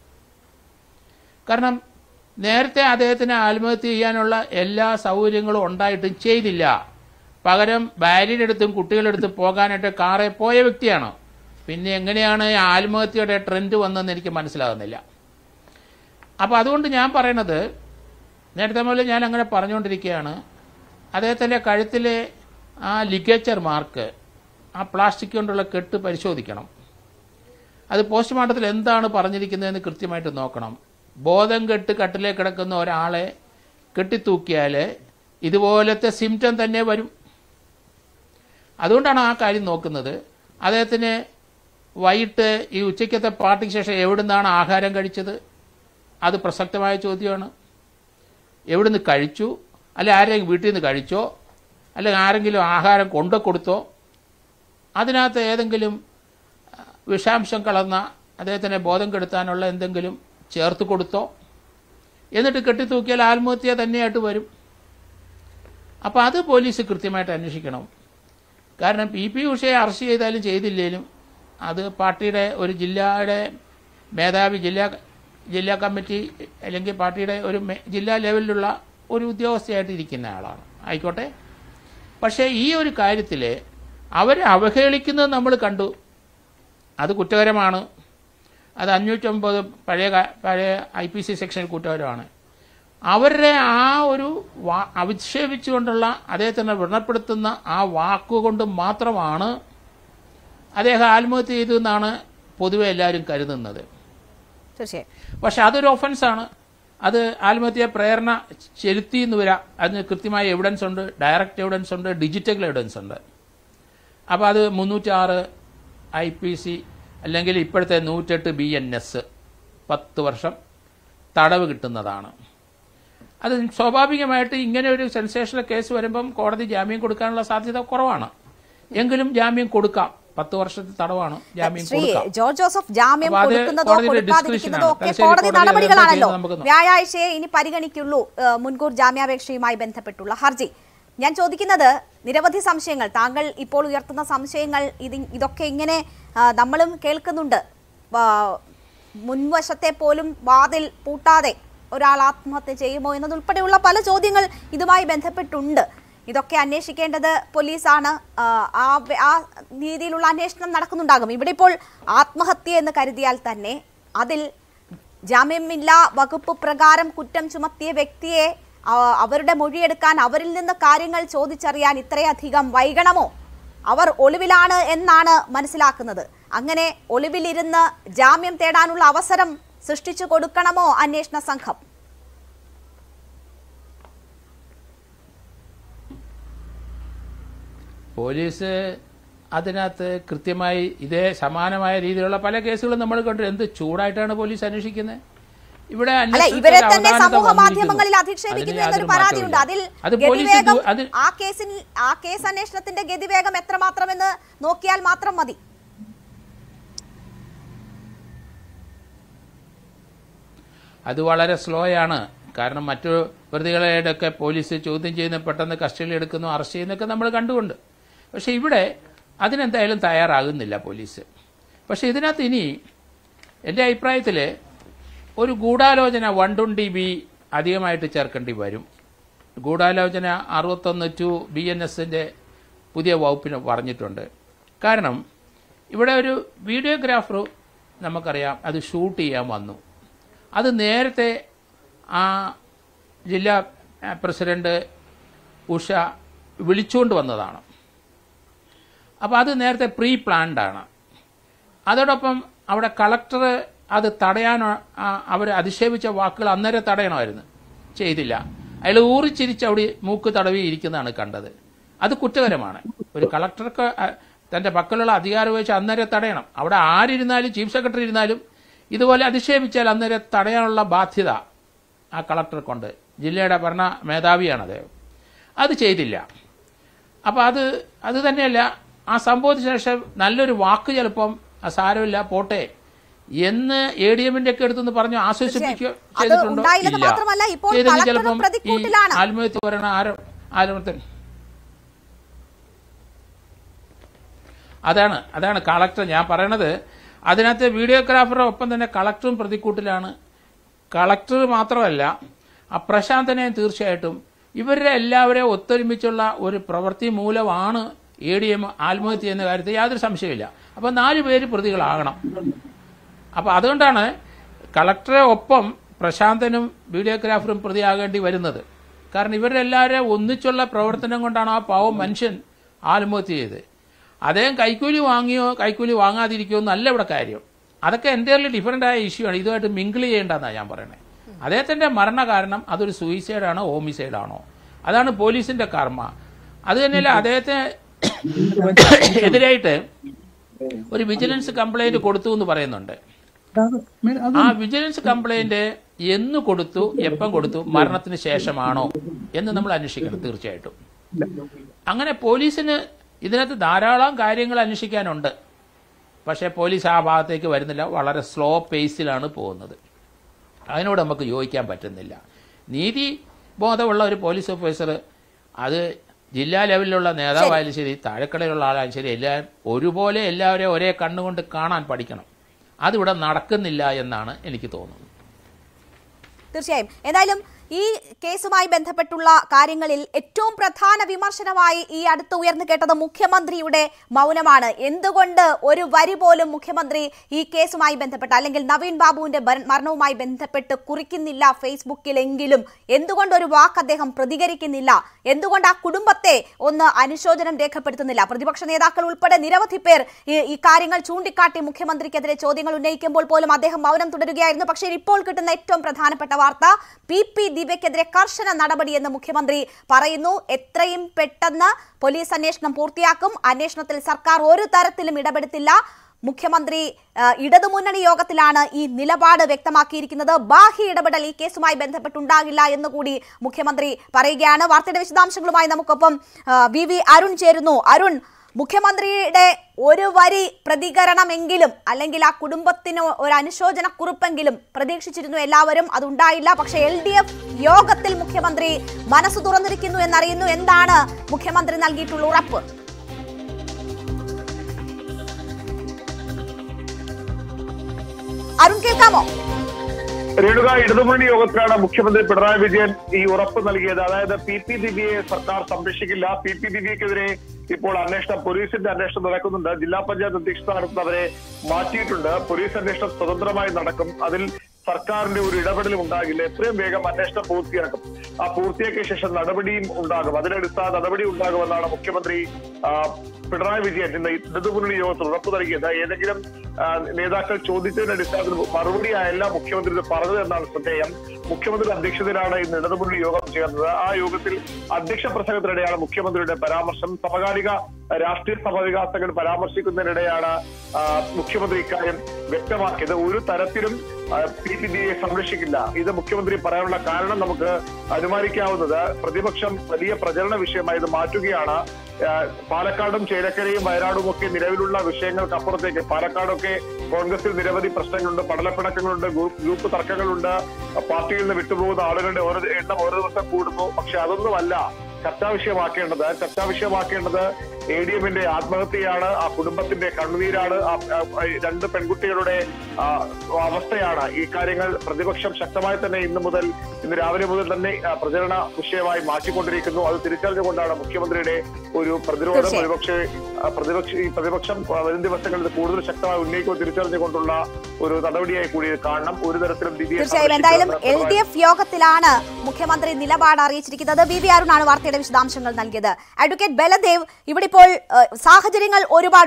Speaker 3: കാരണം നേരത്തെ അദ്ദേഹത്തിന് ആത്മഹത്യ ചെയ്യാനുള്ള എല്ലാ സൗകര്യങ്ങളും ഉണ്ടായിട്ടും ചെയ്തില്ല പകരം ഭാര്യയുടെ അടുത്തും കുട്ടികളുടെ അടുത്തും പോകാനായിട്ട് കാറെ പോയ വ്യക്തിയാണ് പിന്നെ എങ്ങനെയാണ് ഈ ആത്മഹത്യയുടെ ട്രെൻഡ് വന്നതെന്ന് എനിക്ക് മനസ്സിലാകുന്നില്ല അപ്പോൾ അതുകൊണ്ട് ഞാൻ പറയണത് നേരത്തെ മുതൽ ഞാൻ അങ്ങനെ പറഞ്ഞുകൊണ്ടിരിക്കുകയാണ് അദ്ദേഹത്തിൻ്റെ കഴുത്തിലെ ആ ലിഗേച്ചർ മാർക്ക് ആ പ്ലാസ്റ്റിക് കൊണ്ടുള്ള കെട്ട് പരിശോധിക്കണം അത് പോസ്റ്റ്മോർട്ടത്തിൽ എന്താണ് പറഞ്ഞിരിക്കുന്നതെന്ന് കൃത്യമായിട്ട് നോക്കണം ബോധം കെട്ട് കട്ടിലേ കിടക്കുന്ന ഒരാളെ കെട്ടിത്തൂക്കിയാൽ ഇതുപോലത്തെ സിംറ്റം തന്നെ വരും അതുകൊണ്ടാണ് ആ കാര്യം നോക്കുന്നത് അദ്ദേഹത്തിന് വൈകിട്ട് ഈ ഉച്ചയ്ക്കത്തെ പാർട്ടിക്ക് ശേഷം എവിടുന്നാണ് ആഹാരം കഴിച്ചത് അത് പ്രസക്തമായ ചോദ്യമാണ് എവിടുന്ന് കഴിച്ചു അല്ലെ ആരെങ്കിലും വീട്ടിൽ നിന്ന് കഴിച്ചോ അല്ലെങ്കിൽ ആരെങ്കിലും ആഹാരം കൊണ്ടു കൊടുത്തോ അതിനകത്ത് ഏതെങ്കിലും ആ, വിഷാംശം കലർന്ന അദ്ദേഹത്തിനെ ബോധം കെടുത്താനുള്ള എന്തെങ്കിലും ചേർത്ത് കൊടുത്തോ എന്നിട്ട് കെട്ടിത്തൂക്കിയാൽ ആത്മഹത്യ തന്നെയായിട്ട് വരും അപ്പോൾ അത് പോലീസ് കൃത്യമായിട്ട് അന്വേഷിക്കണം കാരണം പി പി ഉഷയെ അറസ്റ്റ് ചെയ്താലും ചെയ്തില്ലേലും അത് പാർട്ടിയുടെ ഒരു ജില്ലയുടെ മേധാവി ജില്ലാ ജില്ലാ കമ്മിറ്റി അല്ലെങ്കിൽ പാർട്ടിയുടെ ഒരു മേ- ജില്ലാ ലെവലിലുള്ള ഒരു ഉദ്യോഗസ്ഥയായിട്ട് ഇരിക്കുന്ന ആളാണ് ആയിക്കോട്ടെ പക്ഷേ ഈ ഒരു കാര്യത്തിൽ അവരെ അവഹേളിക്കുന്നത് നമ്മൾ കണ്ടു അത് കുറ്റകരമാണ് അത് അഞ്ഞൂറ്റൊമ്പത് പഴയ കാ- പഴയ ഐ പി സി സെക്ഷനിൽ കുറ്റകരമാണ് അവരുടെ ആ ഒരു വാ അവിക്ഷേപിച്ചുകൊണ്ടുള്ള അദ്ദേഹത്തിനെ വ്രണപ്പെടുത്തുന്ന ആ വാക്കുകൊണ്ട് മാത്രമാണ് അദ്ദേഹം ആത്മഹത്യ ചെയ്തു എന്നാണ് പൊതുവെ എല്ലാവരും കരുതുന്നത്
Speaker 1: തീർച്ചയായും
Speaker 3: പക്ഷെ അതൊരു ഒഫൻസാണ് അത് ആത്മഹത്യ പ്രേരണ ചെലുത്തി എന്ന് വരാം അതിന് കൃത്യമായ എവിഡൻസ് ഉണ്ട് ഡയറക്റ്റ് എവിഡൻസ് ഉണ്ട് ഡിജിറ്റൽ എവിഡൻസ് ഉണ്ട് അപ്പോൾ അത് മുന്നൂറ്റാറ് ഐ പി സി അല്ലെങ്കിൽ ഇപ്പോഴത്തെ നൂറ്റെട്ട് ബി എൻ എസ് പത്ത് വർഷം തടവ് കിട്ടുന്നതാണ് അത് സ്വാഭാവികമായിട്ട് ഇങ്ങനെ ഒരു സെൻസേഷണൽ കേസ് വരുമ്പം കോടതി ജാമ്യം കൊടുക്കാനുള്ള സാധ്യത കുറവാണ് എങ്കിലും ജാമ്യം കൊടുക്കാം പത്ത് വർഷത്തെ തടവാണ് ജാമ്യം
Speaker 1: ശ്രീ
Speaker 3: കൊടുക്കാം
Speaker 1: ജോർജ് ജോസഫ് ജാമ്യം
Speaker 3: അപ്പൊ അത്
Speaker 1: കൊടുക്കുന്നതോ
Speaker 3: കോടതിയുടെ
Speaker 1: കൊടുക്കാതിരിക്കുന്നതോ ഒക്കെ
Speaker 3: discretion ആണ്.
Speaker 1: കോടതി
Speaker 3: തലശ്ശേരി
Speaker 1: നടപടികളാണല്ലോ
Speaker 3: കോടതി എന്താ ചെയ്യുന്നത്
Speaker 1: വ്യാഴാഴ്ചയെ ഇനി പരിഗണിക്കുള്ളൂ ഏഹ്, മുൻകൂർ ജാമ്യാപേക്ഷയുമായി ബന്ധപ്പെട്ടുള്ള ഹർജി ഞാൻ ചോദിക്കുന്നത് നിരവധി സംശയങ്ങൾ താങ്കൾ ഇപ്പോൾ ഉയർത്തുന്ന സംശയങ്ങൾ ഇത് ഇതൊക്കെ ഇങ്ങനെ ആ, നമ്മളും കേൾക്കുന്നുണ്ട് ആ, മുൻവശത്തെ പോലും വാതിൽ പൂട്ടാതെ ഒരാൾ ആത്മഹത്യ ചെയ്യുമോ എന്നതുൾപ്പെടെയുള്ള പല ചോദ്യങ്ങൾ ഇതുമായി ബന്ധപ്പെട്ടുണ്ട് ഇതൊക്കെ അന്വേഷിക്കേണ്ടത് പോലീസാണ് ആ, ആ വെ- ആ രീതിയിലുള്ള അന്വേഷണം നടക്കുന്നുണ്ടാകും ഇവിടെ ഇപ്പോൾ ആത്മഹത്യ എന്ന് കരുതിയാൽ തന്നെ അതിൽ ജാമ്യമില്ലാ വകുപ്പ് പ്രകാരം കുറ്റം ചുമത്തിയ വ്യക്തിയെ ആ, അവരുടെ മൊഴിയെടുക്കാൻ അവരിൽ നിന്ന് കാര്യങ്ങൾ ചോദിച്ചറിയാൻ ഇത്രയധികം വൈകണമോ അവർ ഒളിവിലാണ് എന്നാണ് മനസ്സിലാക്കുന്നത് അങ്ങനെ ഒളിവിലിരുന്ന് ജാമ്യം തേടാനുള്ള അവസരം സൃഷ്ടിച്ചു കൊടുക്കണമോ അന്വേഷണ സംഘം
Speaker 3: പോലീസ് അതിനകത്ത് കൃത്യമായി ഇതേ സമാനമായ രീതിയിലുള്ള പല കേസുകളും നമ്മൾ കണ്ടു എന്ത് ചൂടായിട്ടാണ് പോലീസ് അന്വേഷിക്കുന്നത് ഇവിടെ
Speaker 1: അല്ല
Speaker 3: അന്വേഷണത്തിൽ
Speaker 1: ഇവരെ
Speaker 3: ഒരു
Speaker 1: തന്നെ
Speaker 3: അവധാനത
Speaker 1: സമൂഹ
Speaker 3: വന്നിരിക്കുന്നു.
Speaker 1: മാധ്യമങ്ങളിൽ അധിക്ഷേപിക്കുന്നു
Speaker 3: അതിന്
Speaker 1: എന്നൊരു
Speaker 3: യാതൊരു
Speaker 1: പരാതിയുണ്ട് അതിൽ
Speaker 3: മാറ്റവുമില്ല. അത് പോലീസ്
Speaker 1: ഗതിവേഗം
Speaker 3: ദു- അത്
Speaker 1: ആ കേസിൽ ആ കേസ് അന്വേഷണത്തിന്റെ ഗതിവേഗം എത്രമാത്രമെന്ന് നോക്കിയാൽ മാത്രം മതി
Speaker 3: അത് വളരെ സ്ലോ ആണ് കാരണം മറ്റു പ്രതികളെയൊക്കെ പോലീസ് ചോദ്യം ചെയ്യുന്ന പെട്ടെന്ന് കസ്റ്റഡിയിൽ എടുക്കുന്നു അറസ്റ്റ് ചെയ്യുന്നൊക്കെ നമ്മൾ കണ്ടുകൊണ്ട് പക്ഷെ ഇവിടെ അതിനെന്തായാലും തയ്യാറാകുന്നില്ല പോലീസ് പക്ഷെ ഇതിനകത്ത് ഇനി എൻ്റെ അഭിപ്രായത്തിൽ ഒരു ഗൂഢാലോചന വൺ ട്വൻറ്റി ബി അധികമായിട്ട് ചേർക്കേണ്ടി വരും ഗൂഢാലോചന അറുപത്തൊന്ന് ടു ബി എൻ എസിൻ്റെ പുതിയ വകുപ്പിന് പറഞ്ഞിട്ടുണ്ട് കാരണം ഇവിടെ ഒരു വീഡിയോഗ്രാഫർ നമുക്കറിയാം അത് ഷൂട്ട് ചെയ്യാൻ വന്നു അത് നേരത്തെ ആ ജില്ലാ ആ, പ്രസിഡന്റ് ഉഷ വിളിച്ചുകൊണ്ട് വന്നതാണ് അപ്പോൾ അത് നേരത്തെ പ്രീ പ്ലാൻഡ് ആണ് അതോടൊപ്പം അവിടെ കളക്ടർ അത് തടയാനോ അവർ അധിക്ഷേപിച്ച വാക്കുകൾ അന്നേരം തടയണമായിരുന്നു ചെയ്തില്ല അയാൾ ഊറിച്ചിരിച്ച് അവിടെ മൂക്ക് തടവി ഇരിക്കുന്നതാണ് കണ്ടത് അത് കുറ്റകരമാണ് ഒരു കളക്ടർക്ക് അ, തന്റെ പക്കലുള്ള അധികാരം വെച്ച് അന്നേരം തടയണം അവിടെ ആരിരുന്നാലും ചീഫ് സെക്രട്ടറി ഇരുന്നാലും ഇതുപോലെ അധിക്ഷേപിച്ചാൽ അന്നേരം തടയാനുള്ള ബാധ്യത ആ കളക്ടർക്കുണ്ട് ജില്ലയുടെ ഭരണ മേധാവിയാണ് അദ്ദേഹം അത് ചെയ്തില്ല അപ്പോൾ അത് അത് തന്നെയല്ല ആ സംഭവത്തിന് ശേഷം നല്ലൊരു വാക്ക് ചിലപ്പം ആ സാരമില്ല പോട്ടെ എന്ന് എ ഡി എമ്മിന്റെ ഒക്കെ അടുത്തുനിന്ന് പറഞ്ഞു ആശ്വസിപ്പിക്കുക
Speaker 1: അത്
Speaker 3: ചെയ്തിട്ടുണ്ടോ
Speaker 1: ഉണ്ടായില്ലെന്ന്
Speaker 3: ഇല്ല
Speaker 1: മാത്രമല്ല ഇപ്പോൾ
Speaker 3: ചെയ്തെങ്കിൽ
Speaker 1: കളക്ടറും
Speaker 3: ചിലപ്പം ഈ
Speaker 1: പ്രതിക്കൂട്ടിലാണ്.
Speaker 3: ആത്മഹത്യ പറയണ ആരോ ആരോമത്തിൽ അതാണ് അതാണ് കളക്ടർ ഞാൻ പറയണത് അതിനകത്ത് വീഡിയോഗ്രാഫറുടെ ഒപ്പം തന്നെ കളക്ടറും പ്രതിക്കൂട്ടിലാണ് കളക്ടർ മാത്രമല്ല ആ പ്രശാന്തനെയും തീർച്ചയായിട്ടും ഇവരുടെ എല്ലാവരെയും ഒത്തൊരുമിച്ചുള്ള ഒരു പ്രവൃത്തി മൂലമാണ് എ ഡി എം ആത്മഹത്യ എന്ന കാര്യത്തിൽ യാതൊരു സംശയമില്ല അപ്പോൾ നാല് പേര് പ്രതികളാകണം അപ്പോൾ അതുകൊണ്ടാണ് കളക്ടറെ ഒപ്പം പ്രശാന്തനും വീഡിയോഗ്രാഫറും പ്രതിയാകേണ്ടി വരുന്നത് കാരണം ഇവരുടെ എല്ലാവരെയും ഒന്നിച്ചുള്ള പ്രവർത്തനം കൊണ്ടാണ് ആ പാവം മനുഷ്യൻ ആത്മഹത്യ ചെയ്തത് അദ്ദേഹം കൈക്കൂലി വാങ്ങിയോ കൈക്കൂലി വാങ്ങാതിരിക്കുമോ എന്നല്ല ഇവിടെ കാര്യം അതൊക്കെ എൻ്റയർലി ഡിഫറൻ്റ് ആയ ഇഷ്യൂ ആണ് ഇതുമായിട്ട് മിങ്കിൾ ചെയ്യേണ്ടെന്നാണ് ഞാൻ പറയുന്നത് അദ്ദേഹത്തിന്റെ മരണ കാരണം അതൊരു സൂയിസൈഡാണോ ഹോമിസൈഡാണോ അതാണ് പോലീസിന്റെ കർമ്മ അത് തന്നെയല്ല അദ്ദേഹത്തെ എതിരായിട്ട് ഒരു വിജിലൻസ് കംപ്ലൈന്റ് കൊടുത്തു എന്ന് പറയുന്നുണ്ട്
Speaker 2: അത് മേ- അത്
Speaker 3: ആ വിജിലൻസ് കംപ്ലൈന്റ് എന്ന് കൊടുത്തു എപ്പം കൊടുത്തു മരണത്തിന് ശേഷമാണോ എന്ന് നമ്മൾ അന്വേഷിക്കണം തീർച്ചയായിട്ടും അങ്ങനെ പോലീസിന് ഇതിനകത്ത് ധാരാളം കാര്യങ്ങൾ അന്വേഷിക്കാനുണ്ട് പക്ഷേ പോലീസ് ആ ഭാഗത്തേക്ക് വരുന്നില്ല വളരെ സ്ലോ പേസിലാണ് പോകുന്നത് അതിനോട് നമുക്ക് യോജിക്കാൻ പറ്റുന്നില്ല നീതി ബോധമുള്ള ഒരു പോലീസ് ഓഫീസർ അത് ജില്ലാ ലെവലിലുള്ള നേതാവായാലും ശരി താഴെക്കടയിലുള്ള ആളായാലും ശരി എല്ലാവരും ഒരുപോലെ എല്ലാവരെയും ഒരേ കണ്ണുകൊണ്ട് കാണാൻ പഠിക്കണം അതിവിടെ നടക്കുന്നില്ല എന്നാണ് എനിക്ക് തോന്നുന്നത്
Speaker 1: തീർച്ചയായും എന്തായാലും ഈ കേസുമായി ബന്ധപ്പെട്ടുള്ള കാര്യങ്ങളിൽ ഏറ്റവും പ്രധാന വിമർശനമായി ഈ അടുത്ത് ഉയർന്നു കേട്ടത് മുഖ്യമന്ത്രിയുടെ മൗനമാണ് എന്തുകൊണ്ട് ഒരു വരി പോലും മുഖ്യമന്ത്രി ഈ കേസുമായി ബന്ധപ്പെട്ട് അല്ലെങ്കിൽ നവീൻ ബാബുവിന്റെ ഭര- മരണവുമായി ബന്ധപ്പെട്ട് കുറിക്കുന്നില്ല ഫേസ്ബുക്കിലെങ്കിലും എന്തുകൊണ്ട് ഒരു വാക്ക് അദ്ദേഹം പ്രതികരിക്കുന്നില്ല എന്തുകൊണ്ട് ആ കുടുംബത്തെ ഒന്ന് അനുശോചനം രേഖപ്പെടുത്തുന്നില്ല പ്രതിപക്ഷ നേതാക്കൾ ഉൾപ്പെടെ നിരവധി പേർ ഈ ഈ കാര്യങ്ങൾ ചൂണ്ടിക്കാട്ടി മുഖ്യമന്ത്രിക്കെതിരെ ചോദ്യങ്ങൾ ഉന്നയിക്കുമ്പോൾ പോലും അദ്ദേഹം മൗനം തുടരുകയായിരുന്നു പക്ഷേ ഇപ്പോൾ കിട്ടുന്ന ഏറ്റവും പ്രധാനപ്പെട്ട വാർത്ത പി പി ദിവ്യക്കെതിരെ കർശന നടപടി എന്ന് മുഖ്യമന്ത്രി പറയുന്നു എത്രയും പെട്ടെന്ന് പോലീസ് അന്വേഷണം പൂർത്തിയാക്കും അന്വേഷണത്തിൽ സർക്കാർ ഒരു തരത്തിലും ഇടപെടുത്തില്ല മുഖ്യമന്ത്രി ആ, ഇടതുമുന്നണി യോഗത്തിലാണ് ഈ നിലപാട് വ്യക്തമാക്കിയിരിക്കുന്നത് ബാഹ്യ ഇടപെടൽ ഈ കേസുമായി ബന്ധപ്പെട്ടുണ്ടാകില്ല എന്നുകൂടി മുഖ്യമന്ത്രി പറയുകയാണ് വാർത്തയുടെ വിശദാംശങ്ങളുമായി നമുക്കൊപ്പം ആ, വി വി അരുൺ ചേരുന്നു അരുൺ മുഖ്യമന്ത്രിയുടെ ഒരു വരി പ്രതികരണമെങ്കിലും അല്ലെങ്കിൽ ആ കുടുംബത്തിന് ഒരു അനുശോചന കുറിപ്പെങ്കിലും പ്രതീക്ഷിച്ചിരുന്നു എല്ലാവരും അതുണ്ടായില്ല പക്ഷേ എൽ ഡി എഫ് യോഗത്തിൽ മുഖ്യമന്ത്രി മനസ്സ് തുറന്നിരിക്കുന്നു എന്നറിയുന്നു എന്താണ് മുഖ്യമന്ത്രി നൽകിയിട്ടുള്ള ഉറപ്പ് അരുൺ കേൾക്കാമോ
Speaker 4: രേണുക ഇടതുമുന്നണി യോഗത്തിലാണ് മുഖ്യമന്ത്രി പിണറായി വിജയൻ ഈ ഉറപ്പ് നൽകിയത് അതായത് പി പി ദിവ്യയെ സർക്കാർ സംരക്ഷിക്കില്ല പി പി ദിവ്യക്കെതിരെ ഇപ്പോൾ അന്വേഷണം പോലീസിന്റെ അന്വേഷണം നടക്കുന്നുണ്ട് ജില്ലാ പഞ്ചായത്ത് അധ്യക്ഷ സ്ഥാനത്ത് അവരെ മാറ്റിയിട്ടുണ്ട് പോലീസ് അന്വേഷണം സ്വതന്ത്രമായി നടക്കും അതിൽ സർക്കാരിന്റെ ഒരു ഇടപെടലും ഉണ്ടാകില്ല എത്രയും വേഗം അന്വേഷണം പൂർത്തിയാക്കും ആ പൂർത്തിയാക്കിയ ശേഷം നടപടിയും ഉണ്ടാകും അതിനടിസ്ഥാന നടപടി ഉണ്ടാകുമെന്നാണ് മുഖ്യമന്ത്രി ആ, പിണറായി വിജയൻ ഇന്ന് ഇടതുമുന്നണി യോഗത്തിൽ ഉറപ്പു നൽകിയത് ഏതെങ്കിലും ആ, നേതാക്കൾ ചോദിച്ചതിന്റെ അടിസ്ഥാനത്തിൽ മറുപടിയായല്ല മുഖ്യമന്ത്രി ഇത് പറഞ്ഞത് എന്നാണ് ശ്രദ്ധേയം മുഖ്യമന്ത്രിയുടെ അധ്യക്ഷതയിലാണ് ഇന്ന് ഇടതുമുന്നണി യോഗം ചേർന്നത് ആ യോഗത്തിൽ അധ്യക്ഷ പ്രസംഗത്തിനിടെയാണ് മുഖ്യമന്ത്രിയുടെ പരാമർശം സമകാലിക രാഷ്ട്രീയ സമവികാസങ്ങൾ പരാമർശിക്കുന്നതിനിടെയാണ് ആ, മുഖ്യമന്ത്രി ഇക്കാര്യം വ്യക്തമാക്കിയത് ഒരു തരത്തിലും ആ, പി പി ദിയെ സംരക്ഷിക്കില്ല ഇത് മുഖ്യമന്ത്രി പറയാനുള്ള കാരണം നമുക്ക് അനുമാനിക്കാവുന്നത് പ്രതിപക്ഷം വലിയ പ്രചരണ വിഷയമായി ഇത് മാറ്റുകയാണ് ആ, പാലക്കാടും ചേലക്കരയും വയനാടും ഒക്കെ നിലവിലുള്ള വിഷയങ്ങൾക്കപ്പുറത്തേക്ക് പാലക്കാടൊക്കെ കോൺഗ്രസിൽ നിരവധി പ്രശ്നങ്ങളുണ്ട് പടലപ്പിണക്കങ്ങളുണ്ട് ഗ്രൂപ്പ് ഗ്രൂപ്പ് തർക്കങ്ങളുണ്ട് പാർട്ടിയിൽ നിന്ന് വിട്ടുപോകുന്ന ആളുകളുടെ ഓരോ എണ്ണം ഓരോ ദിവസം കൂടുന്നു പക്ഷെ അതൊന്നുമല്ല ചർച്ചാ വിഷയമാക്കേണ്ടത് ചർച്ചാ വിഷയമാക്കേണ്ടത് എ ഡി എമ്മിന്റെ ആത്മഹത്യയാണ് ആ കുടുംബത്തിന്റെ കണ്ണുനീരാണ് ആ ആ, രണ്ട് പെൺകുട്ടികളുടെ ആ, അവസ്ഥയാണ് ഈ കാര്യങ്ങൾ പ്രതിപക്ഷം ശക്തമായി തന്നെ ഇന്ന് മുതൽ ഇന്ന് രാവിലെ മുതൽ തന്നെ ആ, പ്രചരണ വിഷയമായി മാറ്റിക്കൊണ്ടിരിക്കുന്നു അത് തിരിച്ചറിഞ്ഞുകൊണ്ടാണ് മുഖ്യമന്ത്രിയുടെ ഒരു പ്രതിരോധം
Speaker 1: തീർച്ചയായും.
Speaker 4: ഒരുപക്ഷെ ആ, പ്രതിപക്ഷ ഈ പ്രതിപക്ഷം ആ, വരും ദിവസങ്ങളിൽ ഇത് കൂടുതൽ ശക്തമായി ഉന്നയിക്കുമെന്ന് തിരിച്ചറിഞ്ഞുകൊണ്ടുള്ള ഒരു നടപടിയായി കൂടി ഇത് കാണണം ഒരു തരത്തിലും ദിവ്യയെ
Speaker 1: തീർച്ചയായും എന്തായാലും എൽ
Speaker 4: സംരക്ഷിക്കുമെന്ന്
Speaker 1: ഡി എഫ് യോഗത്തിലാണ് മുഖ്യമന്ത്രി നിലപാട് അറിയിച്ചിരിക്കുന്നത് ബി വി അരുണാണ് വാർത്തയുടെ വിശദാംശങ്ങൾ നൽകിയത് അഡ്വക്കേറ്റ് ബലദേവ് ഇവിടെ ഇപ്പോൾ ഏഹ്, സാഹചര്യങ്ങൾ ഒരുപാടുണ്ട്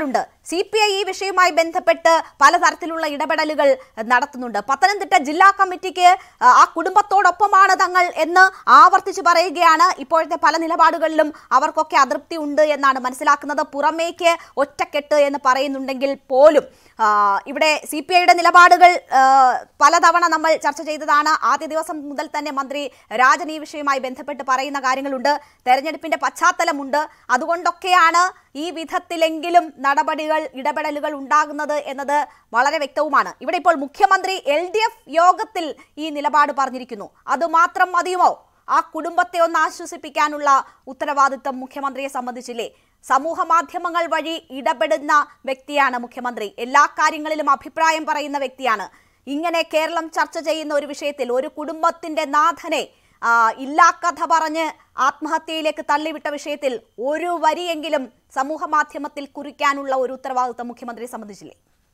Speaker 1: സി പി ഐ ഈ വിഷയവുമായി ബന്ധപ്പെട്ട് പലതരത്തിലുള്ള ഇടപെടലുകൾ നടത്തുന്നുണ്ട് പത്തനംതിട്ട ജില്ലാ കമ്മിറ്റിക്ക് ആ, ആ കുടുംബത്തോടൊപ്പമാണ് തങ്ങൾ എന്ന് ആവർത്തിച്ച് പറയുകയാണ് ഇപ്പോഴത്തെ പല നിലപാടുകളിലും അവർക്കൊക്കെ അതൃപ്തി ഉണ്ട് എന്നാണ് മനസ്സിലാക്കുന്നത് പുറമേക്ക് ഒറ്റക്കെട്ട് എന്ന് പറയുന്നുണ്ടെങ്കിൽ പോലും ആ, ഇവിടെ സി പി ഐയുടെ നിലപാടുകൾ ആ, പലതവണ നമ്മൾ ചർച്ച ചെയ്തതാണ് ആദ്യ ദിവസം മുതൽ തന്നെ മന്ത്രി രാജൻ ഈ വിഷയവുമായി ബന്ധപ്പെട്ട് പറയുന്ന കാര്യങ്ങളുണ്ട് തെരഞ്ഞെടുപ്പിന്റെ പശ്ചാത്തലമുണ്ട് അതുകൊണ്ടൊക്കെയാണ് ഈ വിധത്തിലെങ്കിലും നടപടികൾ ഇടപെടലുകൾ ഉണ്ടാകുന്നത് എന്നത് വളരെ വ്യക്തവുമാണ് ഇവിടെ ഇപ്പോൾ മുഖ്യമന്ത്രി എൽ ഡി എഫ് യോഗത്തിൽ ഈ നിലപാട് പറഞ്ഞിരിക്കുന്നു അതുമാത്രം മതിയുമോ ആ കുടുംബത്തെ ഒന്ന് ആശ്വസിപ്പിക്കാനുള്ള ഉത്തരവാദിത്തം മുഖ്യമന്ത്രിയെ സംബന്ധിച്ചില്ലേ സമൂഹ മാധ്യമങ്ങൾ വഴി ഇടപെടുന്ന വ്യക്തിയാണ് മുഖ്യമന്ത്രി എല്ലാ കാര്യങ്ങളിലും അഭിപ്രായം പറയുന്ന വ്യക്തിയാണ് ഇങ്ങനെ കേരളം ചർച്ച ചെയ്യുന്ന ഒരു വിഷയത്തിൽ ഒരു കുടുംബത്തിന്റെ നാഥനെ ആ, ഇല്ലാ കഥ പറഞ്ഞ് ആത്മഹത്യയിലേക്ക് തള്ളിവിട്ട വിഷയത്തിൽ ഒരു വരിയെങ്കിലും സമൂഹ മാധ്യമത്തിൽ കുറിക്കാനുള്ള ഒരു ഉത്തരവാദിത്തം മുഖ്യമന്ത്രിയെ സംബന്ധിച്ചില്ലേ